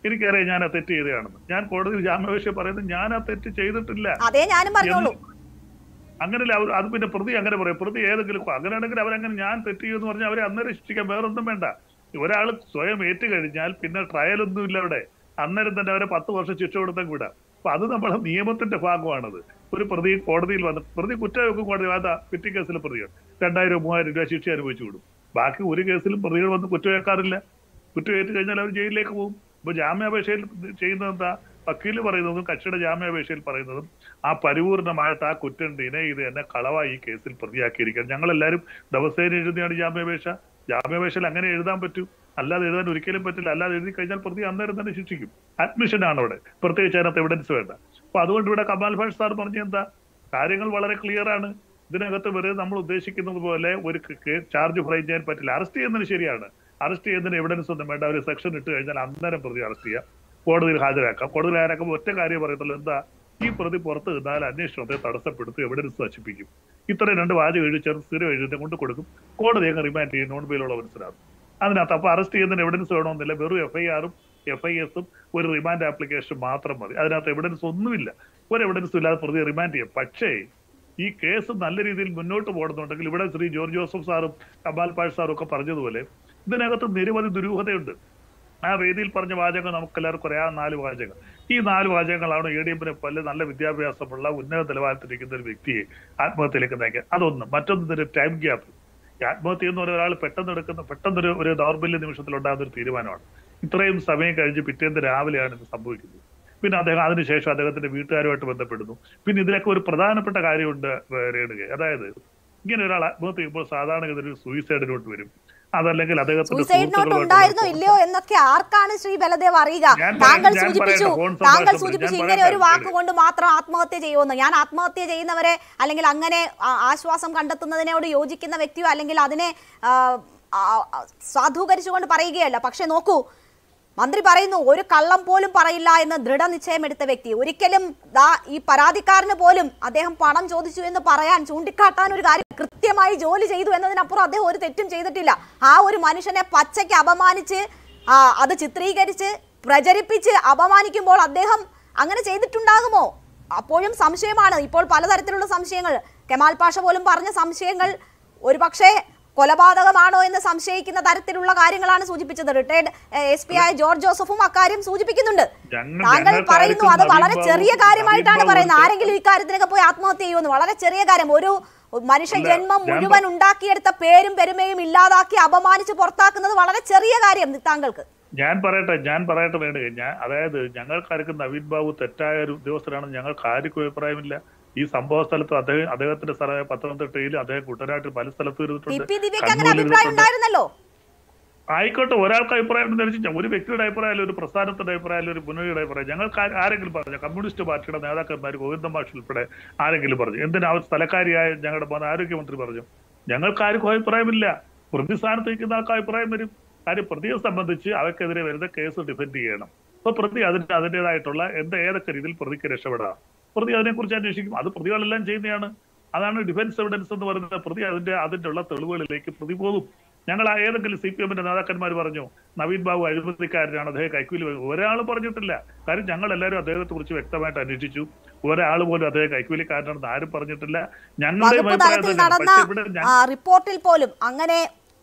Speaker 5: എനിക്കറിയാം ഞാൻ ആ തെറ്റ് ചെയ്തതാണെന്ന് ഞാൻ കോടതിയിൽ ജാമ്യാപേക്ഷ പറയുന്നത് ഞാൻ ആ തെറ്റ് ചെയ്തിട്ടില്ല
Speaker 1: അതേ ഞാനും പറഞ്ഞോളൂ
Speaker 5: അങ്ങനെയല്ല അവർ അത് പിന്നെ പ്രതി അങ്ങനെ പറയും പ്രതി ഏതെങ്കിലും അങ്ങനെയാണെങ്കിൽ അവരങ്ങനെ ഞാൻ തെറ്റ് ചെയ്യുമെന്ന് പറഞ്ഞാൽ അവരെ അന്നേരം ശിക്ഷിക്കാൻ വേറൊന്നും വേണ്ട ഒരാൾ സ്വയം ഏറ്റു കഴിഞ്ഞാൽ പിന്നെ ട്രയൽ ഒന്നുമില്ല അവിടെ അന്നേരം തന്നെ അവരെ പത്ത് വർഷം ശിക്ഷ കൊടുത്താൽ വിടാം അപ്പൊ അത് നമ്മളെ നിയമത്തിന്റെ ഭാഗമാണത് ഒരു പ്രതി കോടതിയിൽ വന്ന് പ്രതി കുറ്റം കോടതി അതാ പിറ്റി കേസിൽ പ്രതികൾ രണ്ടായിരം മൂവായിരം രൂപ ശിക്ഷ അനുഭവിച്ചു വിടും ബാക്കി ഒരു കേസിലും പ്രതികൾ വന്ന് കുറ്റമേക്കാറില്ല കുറ്റമേറ്റ് കഴിഞ്ഞാൽ അവർ ജയിലിലേക്ക് പോകും ഇപ്പൊ ജാമ്യാപേക്ഷയിൽ ചെയ്യുന്നത് എന്താ വക്കീല് പറയുന്നതും കക്ഷിയുടെ ജാമ്യാപേക്ഷയിൽ പറയുന്നതും ആ പരിപൂർണമായിട്ട് ആ കുറ്റം ഡിനൈ ചെയ്ത് എന്നെ കളവായി ഈ കേസിൽ പ്രതിയാക്കിയിരിക്കുകയാണ് ഞങ്ങളെല്ലാവരും ദിവസേന എഴുതിയാണ് ജാമ്യാപേക്ഷ ജാമ്യാപേക്ഷയിൽ അങ്ങനെ എഴുതാൻ പറ്റും അല്ലാതെ എഴുതാൻ ഒരിക്കലും പറ്റില്ല അല്ലാതെ എഴുതി കഴിഞ്ഞാൽ പ്രതി അന്നേരം തന്നെ ശിക്ഷിക്കും അഡ്മിഷൻ ആണ് അവിടെ പ്രത്യേകിച്ച് അതിനകത്ത് എവിഡൻസ് വേണ്ട അപ്പൊ അതുകൊണ്ട് ഇവിടെ കമാൽ ഭാഷ് സാർ പറഞ്ഞ എന്താ കാര്യങ്ങൾ വളരെ ക്ലിയർ ആണ് ഇതിനകത്ത് വെറുതെ നമ്മൾ ഉദ്ദേശിക്കുന്നത് പോലെ ഒരു ചാർജ് ഫ്രൈ ചെയ്യാൻ പറ്റില്ല അറസ്റ്റ് ചെയ്യുന്നതിന് ശരിയാണ് അറസ്റ്റ് ചെയ്യുന്നതിന് എവിഡൻസ് ഒന്നും വേണ്ട ഒരു സെക്ഷൻ ഇട്ട് കഴിഞ്ഞാൽ അന്നേരം പ്രതി അറസ്റ്റ് ചെയ്യാം കോടതിയിൽ ഹാജരാക്കാം കോടതിയിൽ ഹാജരാക്കുമ്പോൾ ഒറ്റ കാര്യം പറയത്തുള്ളൂ എന്താ ഈ പ്രതി പുറത്ത് നിന്നാൽ അന്വേഷണത്തെ തടസ്സപ്പെടുത്തി എവിഡൻസ് നശിപ്പിക്കും ഇത്രയും രണ്ട് വാചകം എഴുതി ചേർത്ത് സ്ഥിരം എഴുതി കൊണ്ട് കൊടുക്കും കോടതി അങ്ങ് റിമാൻഡ് ചെയ്യും നോൺ ബെയിലുള്ള മനസ്സിലാകും അതിനകത്ത് അപ്പൊ അറസ്റ്റ് ചെയ്യുന്നതിന് എവിഡൻസ് വേണമെന്നില്ല വെറും എഫ് ഐ ആറും എഫ് ഐ എസും ഒരു റിമാൻഡ് ആപ്ലിക്കേഷൻ മാത്രം മതി അതിനകത്ത് എവിഡൻസ് ഒന്നുമില്ല ഒരു എവിഡൻസും ഇല്ലാതെ പ്രതി റിമാൻഡ് ചെയ്യും പക്ഷേ ഈ കേസ് നല്ല രീതിയിൽ മുന്നോട്ട് പോകുന്നുണ്ടെങ്കിൽ ഇവിടെ ശ്രീ ജോർജ് ജോസഫ് സാറും കമാൽ പാഷ് സാറും ഒക്കെ പറഞ്ഞതുപോലെ ഇതിനകത്ത് നിരവധി ദുരൂഹതയുണ്ട് ആ വേദിയിൽ പറഞ്ഞ വാചകം നമുക്ക് എല്ലാവർക്കും അറിയാം നാല് വാചകം ഈ നാല് വാചകങ്ങളാണ് എ ഡി എമ്മിനെ പോലെ നല്ല വിദ്യാഭ്യാസമുള്ള ഉന്നത നിലവാരത്തിലിരിക്കുന്ന ഒരു വ്യക്തിയെ ആത്മഹത്യയിലേക്ക് നയിക്കാൻ അതൊന്ന് മറ്റൊന്ന് ടൈം ഗ്യാപ്പ് ഈ ആത്മഹത്യ എന്ന് പറയുന്ന ഒരാൾ പെട്ടെന്ന് എടുക്കുന്ന പെട്ടെന്നൊരു ഒരു ദൗർബല്യ നിമിഷത്തിൽ ഉണ്ടാകുന്ന ഒരു തീരുമാനമാണ് ഇത്രയും സമയം കഴിഞ്ഞ് പിറ്റേന്ന് രാവിലെയാണ് ഇത് സംഭവിക്കുന്നത് പിന്നെ അദ്ദേഹം അതിനുശേഷം അദ്ദേഹത്തിന്റെ വീട്ടുകാരുമായിട്ട് ബന്ധപ്പെടുന്നു പിന്നെ ഇതിലൊക്കെ ഒരു പ്രധാനപ്പെട്ട കാര്യമുണ്ട് രേണുക അതായത് ഇങ്ങനെ ഒരാൾ ആത്മഹത്യ ചെയ്യുമ്പോൾ സാധാരണഗതിയിൽ ഒരു സൂയിസൈഡിലോട്ട് വരും അതല്ലെങ്കിൽ അദ്ദേഹത്തിന്റെ
Speaker 1: സൂയിസൈഡ് നോട്ട്
Speaker 5: സുഹൃത്തുക്കളുമായിട്ട്
Speaker 1: ഉണ്ടായിരുന്നോ
Speaker 5: ബന്ധപ്പെട്ട്
Speaker 1: ഇല്ലയോ എന്നൊക്കെ ആർക്കാണ് ശ്രീ ബലദേവ് അറിയുക
Speaker 5: ഞാൻ
Speaker 1: താങ്കൾ
Speaker 5: പറയാം, ഞാൻ
Speaker 1: സൂചിപ്പിച്ചു
Speaker 5: പറയട്ടെ, ഫോൺ
Speaker 1: താങ്കൾ
Speaker 5: സംഭാഷണം
Speaker 1: സൂചിപ്പിച്ചു
Speaker 5: ഞാൻ
Speaker 1: ഇങ്ങനെ ഒരു
Speaker 5: പറയട്ടെ,
Speaker 1: വാക്ക് കൊണ്ട് മാത്രം ആത്മഹത്യ ചെയ്യുമെന്ന് ഞാൻ ആത്മഹത്യ ചെയ്യുന്നവരെ അല്ലെങ്കിൽ അങ്ങനെ ആ, ആശ്വാസം കണ്ടെത്തുന്നതിനോട് യോജിക്കുന്ന വ്യക്തിയോ അല്ലെങ്കിൽ അതിനെ ആ, ആ, ആ, സാധൂകരിച്ചുകൊണ്ട് പറയുകയല്ല പക്ഷെ നോക്കൂ മന്ത്രി പറയുന്നു ഒരു കള്ളം പോലും പറയില്ല എന്ന് ദൃഢനിശ്ചയമെടുത്ത വ്യക്തി ഒരിക്കലും ദാ ഈ പരാതിക്കാരന് പോലും അദ്ദേഹം പണം ചോദിച്ചു എന്ന് പറയാൻ ചൂണ്ടിക്കാട്ടാൻ ഒരു കാര്യം കൃത്യമായി ജോലി ചെയ്തു എന്നതിനപ്പുറം അദ്ദേഹം ഒരു തെറ്റും ചെയ്തിട്ടില്ല ആ ഒരു മനുഷ്യനെ പച്ചയ്ക്ക് അപമാനിച്ച് ആ, അത് ചിത്രീകരിച്ച് പ്രചരിപ്പിച്ച് അപമാനിക്കുമ്പോൾ അദ്ദേഹം അങ്ങനെ ചെയ്തിട്ടുണ്ടാകുമോ അപ്പോഴും സംശയമാണ് ഇപ്പോൾ പലതരത്തിലുള്ള സംശയങ്ങൾ കെമാൽ പാഷ പോലും പറഞ്ഞ സംശയങ്ങൾ ഒരുപക്ഷേ കൊലപാതകമാണോ എന്ന് സംശയിക്കുന്ന തരത്തിലുള്ള കാര്യങ്ങളാണ് സൂചിപ്പിച്ചത് റിട്ടയർഡ് എസ് പി ആയ ജോർജ് ജോസഫും അക്കാര്യം സൂചിപ്പിക്കുന്നുണ്ട്
Speaker 5: ഞങ്ങൾ-
Speaker 1: താങ്കൾ
Speaker 5: ഞങ്ങൾക്ക്
Speaker 1: പറയുന്നു അത്
Speaker 5: ആർക്കും
Speaker 1: വളരെ
Speaker 5: നവീൻ
Speaker 1: ചെറിയ
Speaker 5: ബാബു-
Speaker 1: കാര്യമായിട്ടാണ്
Speaker 5: നവീൻ
Speaker 1: പറയുന്നത്
Speaker 5: ബാബു
Speaker 1: ആരെങ്കിലും ഇക്കാര്യത്തിനൊക്കെ പോയി ആത്മഹത്യ ചെയ്യുമെന്ന് വളരെ ചെറിയ കാര്യം ഒരു മനുഷ്യ
Speaker 5: അല്ല,
Speaker 1: ജന്മം
Speaker 5: ഞാൻ
Speaker 1: മുഴുവൻ ഉണ്ടാക്കിയെടുത്ത പേരും പെരുമയും ഇല്ലാതാക്കി അപമാനിച്ച് പുറത്താക്കുന്നത് വളരെ ചെറിയ കാര്യം താങ്കൾക്ക്
Speaker 5: ഞാൻ പറയട്ടെ ഞാൻ പറയട്ടെ വേണ്ട ഞാൻ അതായത് ഞങ്ങൾക്കാർക്കും നവീൻ ബാബു തെറ്റായ ഒരു ഉദ്യോഗസ്ഥരാണെന്ന് ഞങ്ങൾക്ക് ആർക്കും അഭിപ്രായമില്ല ഈ സംഭവ സ്ഥലത്ത് അദ്ദേഹം അദ്ദേഹത്തിന്റെ സ്ഥലമായ പത്തനംതിട്ടയിൽ അദ്ദേഹം കുട്ടനാട്ടിൽ പല സ്ഥലത്തും
Speaker 1: ടി
Speaker 5: ഇരുന്നിട്ടുണ്ട്
Speaker 1: പി ദിവ്യക്ക് അങ്ങനെ
Speaker 5: കണ്ണൂരിൽ
Speaker 1: അഭിപ്രായം
Speaker 5: ഇരുന്നിട്ടുണ്ട്.
Speaker 1: ഉണ്ടായിരുന്നല്ലോ
Speaker 5: ആയിക്കോട്ടെ ഒരാൾക്ക് അഭിപ്രായം ഉണ്ടെന്ന് വെച്ചാൽ ഒരു വ്യക്തിയുടെ അഭിപ്രായം ഒരു പ്രസ്ഥാനത്തിന്റെ അഭിപ്രായം ഒരു മുന്നണിയുടെ അഭിപ്രായം ഞങ്ങൾക്ക് ആ- ആരെങ്കിലും പറഞ്ഞു കമ്മ്യൂണിസ്റ്റ് പാർട്ടിയുടെ നേതാക്കന്മാർ ഗോവിന്ദ മാഷ് ഉൾപ്പെടെ ആരെങ്കിലും പറഞ്ഞു എന്തിനാ അവർ സ്ഥലക്കാരിയായ ഞങ്ങളുടെ മുൻ ആരോഗ്യമന്ത്രി പറഞ്ഞു ഞങ്ങൾക്ക് ആർക്കും അഭിപ്രായമില്ല പ്രതിസ്ഥാനത്ത് നിൽക്കുന്ന ആൾക്ക് അഭിപ്രായം വരും കാര്യം പ്രതിയെ സംബന്ധിച്ച് അവർക്കെതിരെ വരുന്ന കേസ് ഡിഫെൻഡ് ചെയ്യണം അപ്പൊ പ്രതി അതിന്റെ അതിൻ്റെതായിട്ടുള്ള എന്ത് ഏതൊക്കെ രീതിയിൽ പ്രതിക്ക് രക്ഷപ്പെടാം പ്രതി അതിനെക്കുറിച്ച് അന്വേഷിക്കും അത് പ്രതികളെല്ലാം ചെയ്യുന്നതാണ് അതാണ് ഡിഫൻസ് എവിഡൻസ് എന്ന് പറയുന്നത് പ്രതി അതിന്റെ അതിന്റെ ഉള്ള തെളിവുകളിലേക്ക് പ്രതി പോകും ഞങ്ങൾ ആ ഏതെങ്കിലും സി പി എമ്മിന്റെ നേതാക്കന്മാർ പറഞ്ഞു നവീൻ ബാബു അഴിമതിക്കാരനാണ് അദ്ദേഹം കൈക്കൂലി വാങ്ങി. ഒരാൾ പറഞ്ഞിട്ടില്ല കാര്യം ഞങ്ങൾ എല്ലാവരും അദ്ദേഹത്തെ കുറിച്ച് വ്യക്തമായിട്ട് അന്വേഷിച്ചു ഒരാൾ പോലും അദ്ദേഹം കൈക്കൂലിക്കാരനാണെന്ന് ആരും പറഞ്ഞിട്ടില്ല ഞങ്ങളുടെ
Speaker 1: വകുപ്പ്
Speaker 5: അഭിപ്രായം
Speaker 1: തലത്തിൽ
Speaker 5: തന്നെയാണ്.
Speaker 1: നടന്ന
Speaker 5: പക്ഷേ ഇവിടെ ഞ-
Speaker 1: ആ, റിപ്പോർട്ടിൽ പോലും അങ്ങനെ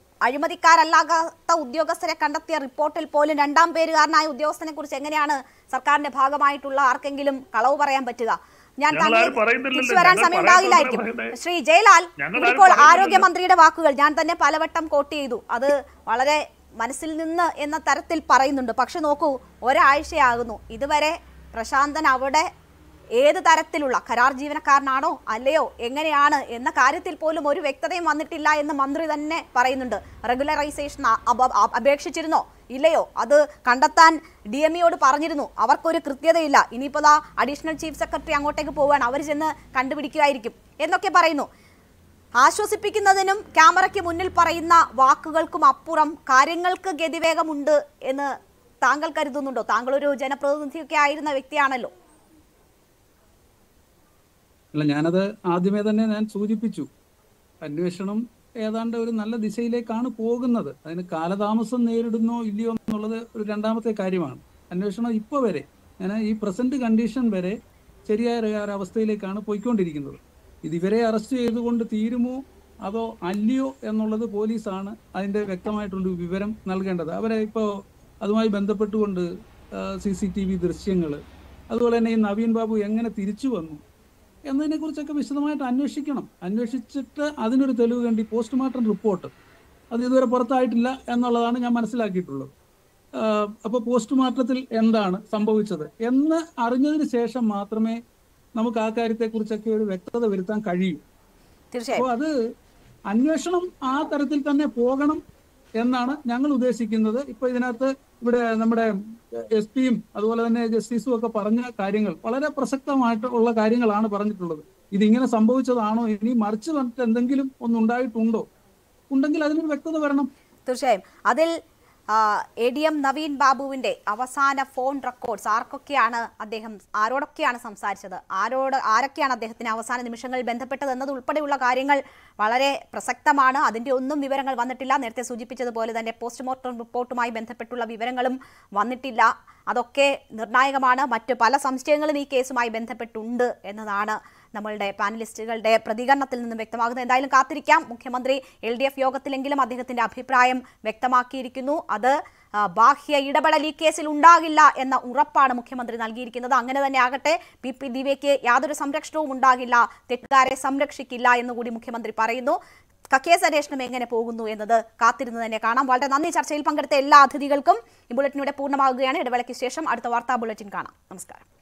Speaker 1: അഴിമതിക്കാരല്ലാത്ത ഉദ്യോഗസ്ഥരെ കണ്ടെത്തിയ റിപ്പോർട്ടിൽ പോലും രണ്ടാം പേരുകാരനായ ഉദ്യോഗസ്ഥനെ കുറിച്ച് എങ്ങനെയാണ് സർക്കാരിന്റെ ഭാഗമായിട്ടുള്ള ആർക്കെങ്കിലും കളവ് പറയാൻ പറ്റുക ഞാൻ
Speaker 5: ഞങ്ങൾ
Speaker 1: താങ്കളെ
Speaker 5: ആരും പറയുന്നില്ലല്ലോ.
Speaker 1: തിരിച്ചു വരാൻ
Speaker 5: ഞങ്ങൾ
Speaker 1: സമയം
Speaker 5: പറയുന്നത്
Speaker 1: ഉണ്ടാകില്ലായിരിക്കും
Speaker 5: പറയുന്നത്.
Speaker 1: ശ്രീ ജയലാൽ
Speaker 5: ഞങ്ങൾ
Speaker 1: ഇവിടെ
Speaker 5: ആരും
Speaker 1: ഇപ്പോൾ
Speaker 5: പറയുന്നില്ലല്ലോ.
Speaker 1: ആരോഗ്യമന്ത്രിയുടെ വാക്കുകൾ ഞാൻ തന്നെ പലവട്ടം കോട്ട് ചെയ്തു അത് വളരെ മനസ്സിൽ നിന്ന് എന്ന തരത്തിൽ പറയുന്നുണ്ട് പക്ഷെ നോക്കൂ ഒരാഴ്ചയാകുന്നു ഇതുവരെ പ്രശാന്തൻ അവിടെ ഏത് തരത്തിലുള്ള കരാർ ജീവനക്കാരനാണോ അല്ലയോ എങ്ങനെയാണ് എന്ന കാര്യത്തിൽ പോലും ഒരു വ്യക്തതയും വന്നിട്ടില്ല എന്ന് മന്ത്രി തന്നെ പറയുന്നുണ്ട് റെഗുലറൈസേഷൻ അ- അപ- അ- അപേക്ഷിച്ചിരുന്നോ ഇല്ലയോ അത് കണ്ടെത്താൻ ഡി എം ഇയോട് പറഞ്ഞിരുന്നു അവർക്കൊരു കൃത്യതയില്ല ഇനിയിപ്പോൾ ദാ അഡീഷണൽ ചീഫ് സെക്രട്ടറി അങ്ങോട്ടേക്ക് പോവുകയാണ് അവർ ചെന്ന് കണ്ടുപിടിക്കുമായിരിക്കും എന്നൊക്കെ പറയുന്നു ആശ്വസിപ്പിക്കുന്നതിനും ക്യാമറയ്ക്ക് മുന്നിൽ പറയുന്ന വാക്കുകൾക്കും അപ്പുറം കാര്യങ്ങൾക്ക് ഗതിവേഗമുണ്ട് എന്ന് താങ്കൾ കരുതുന്നുണ്ടോ താങ്കൾ ഒരു ജനപ്രതിനിധിയൊക്കെ ആയിരുന്ന വ്യക്തിയാണല്ലോ
Speaker 2: അല്ല ഞാനത് ആദ്യമേ തന്നെ ഞാൻ സൂചിപ്പിച്ചു അന്വേഷണം ഏതാണ്ട് ഒരു നല്ല ദിശയിലേക്കാണ് പോകുന്നത് അതിന് കാലതാമസം നേരിടുന്നോ ഇല്ലയോ എന്നുള്ളത് ഒരു രണ്ടാമത്തെ കാര്യമാണ് അന്വേഷണം ഇപ്പോൾ വരെ ഞാൻ ഈ പ്രസന്റ് കണ്ടീഷൻ വരെ ശരിയായ ഒരു അവസ്ഥയിലേക്കാണ് പോയിക്കൊണ്ടിരിക്കുന്നത് ഇത് ഇവരെ അറസ്റ്റ് ചെയ്തുകൊണ്ട് തീരുമോ അതോ അല്ലയോ എന്നുള്ളത് പോലീസാണ് അതിന്റെ വ്യക്തമായിട്ടൊരു വിവരം നൽകേണ്ടത് അവരെ ഇപ്പോൾ അതുമായി ബന്ധപ്പെട്ടുകൊണ്ട് സി സി ടി വി ദൃശ്യങ്ങൾ അതുപോലെ തന്നെ ഈ നവീൻ ബാബു എങ്ങനെ തിരിച്ചു വന്നു എന്നതിനെ കുറിച്ചൊക്കെ വിശദമായിട്ട് അന്വേഷിക്കണം അന്വേഷിച്ചിട്ട് അതിനൊരു തെളിവ് വേണ്ടി പോസ്റ്റ്മോർട്ടം റിപ്പോർട്ട് അത് ഇതുവരെ പുറത്തായിട്ടില്ല എന്നുള്ളതാണ് ഞാൻ മനസ്സിലാക്കിയിട്ടുള്ളത് ആഹ് അപ്പൊ പോസ്റ്റ്മോർട്ടത്തിൽ എന്താണ് സംഭവിച്ചത് എന്ന് അറിഞ്ഞതിന് ശേഷം മാത്രമേ നമുക്ക് ആ കാര്യത്തെക്കുറിച്ചൊക്കെ ഒരു വ്യക്തത വരുത്താൻ കഴിയൂ
Speaker 1: തീർച്ചയായും
Speaker 2: അപ്പോൾ അത് അന്വേഷണം ആ തരത്തിൽ തന്നെ പോകണം എന്നാണ് ഞങ്ങൾ ഉദ്ദേശിക്കുന്നത് ഇപ്പൊ ഇതിനകത്ത് ഇവിടെ നമ്മുടെ എസ് പിയും അതുപോലെ തന്നെ ജസ്റ്റിസും ഒക്കെ പറഞ്ഞ കാര്യങ്ങൾ വളരെ പ്രസക്തമായിട്ടുള്ള കാര്യങ്ങളാണ് പറഞ്ഞിട്ടുള്ളത് ഇതിങ്ങനെ സംഭവിച്ചതാണോ ഇനി മറിച്ച് വന്നിട്ട് എന്തെങ്കിലും ഒന്നുണ്ടായിട്ടുണ്ടോ ഉണ്ടെങ്കിൽ അതിനൊരു വ്യക്തത വരണം
Speaker 1: തീർച്ചയായും അതിൽ എ ഡി എം നവീൻ ബാബുവിന്റെ അവസാന ഫോൺ റെക്കോർഡ്സ് ആർക്കൊക്കെയാണ് അദ്ദേഹം ആരോടൊക്കെയാണ് സംസാരിച്ചത് ആരോട് ആരൊക്കെയാണ് അദ്ദേഹത്തിന് അവസാന നിമിഷങ്ങളിൽ ബന്ധപ്പെട്ടത് എന്നത് ഉൾപ്പെടെയുള്ള കാര്യങ്ങൾ വളരെ പ്രസക്തമാണ് അതിന്റെ ഒന്നും വിവരങ്ങൾ വന്നിട്ടില്ല നേരത്തെ സൂചിപ്പിച്ചതുപോലെ തന്നെ പോസ്റ്റ്മോർട്ടം റിപ്പോർട്ടുമായി ബന്ധപ്പെട്ടുള്ള വിവരങ്ങളും വന്നിട്ടില്ല അതൊക്കെ നിർണായകമാണ് മറ്റ് പല സംശയങ്ങളും ഈ കേസുമായി ബന്ധപ്പെട്ടുണ്ട് എന്നതാണ് നമ്മളുടെ പാനലിസ്റ്റുകളുടെ പ്രതികരണത്തിൽ നിന്നും വ്യക്തമാകുന്നത് എന്തായാലും കാത്തിരിക്കാം മുഖ്യമന്ത്രി എൽ ഡി എഫ് യോഗത്തിലെങ്കിലും അദ്ദേഹത്തിന്റെ അഭിപ്രായം വ്യക്തമാക്കിയിരിക്കുന്നു അത് ആ, ബാഹ്യ ഇടപെടൽ ഈ കേസിൽ ഉണ്ടാകില്ല എന്ന ഉറപ്പാണ് മുഖ്യമന്ത്രി നൽകിയിരിക്കുന്നത് അങ്ങനെ തന്നെ ആകട്ടെ പി പി ദിവ്യയ്ക്ക് യാതൊരു സംരക്ഷണവും ഉണ്ടാകില്ല തെറ്റുകാരെ സംരക്ഷിക്കില്ല എന്നുകൂടി മുഖ്യമന്ത്രി പറയുന്നു ക- കേസ് അന്വേഷണം എങ്ങനെ പോകുന്നു എന്നത് കാത്തിരുന്ന് തന്നെ കാണാം വളരെ നന്ദി ചർച്ചയിൽ പങ്കെടുത്ത എല്ലാ അതിഥികൾക്കും ഈ ബുള്ളറ്റിനിവിടെ പൂർണ്ണമാകുകയാണ് ഇടവേളയ്ക്ക് ശേഷം അടുത്ത വാർത്താ ബുള്ളറ്റിൻ കാണാം നമസ്കാരം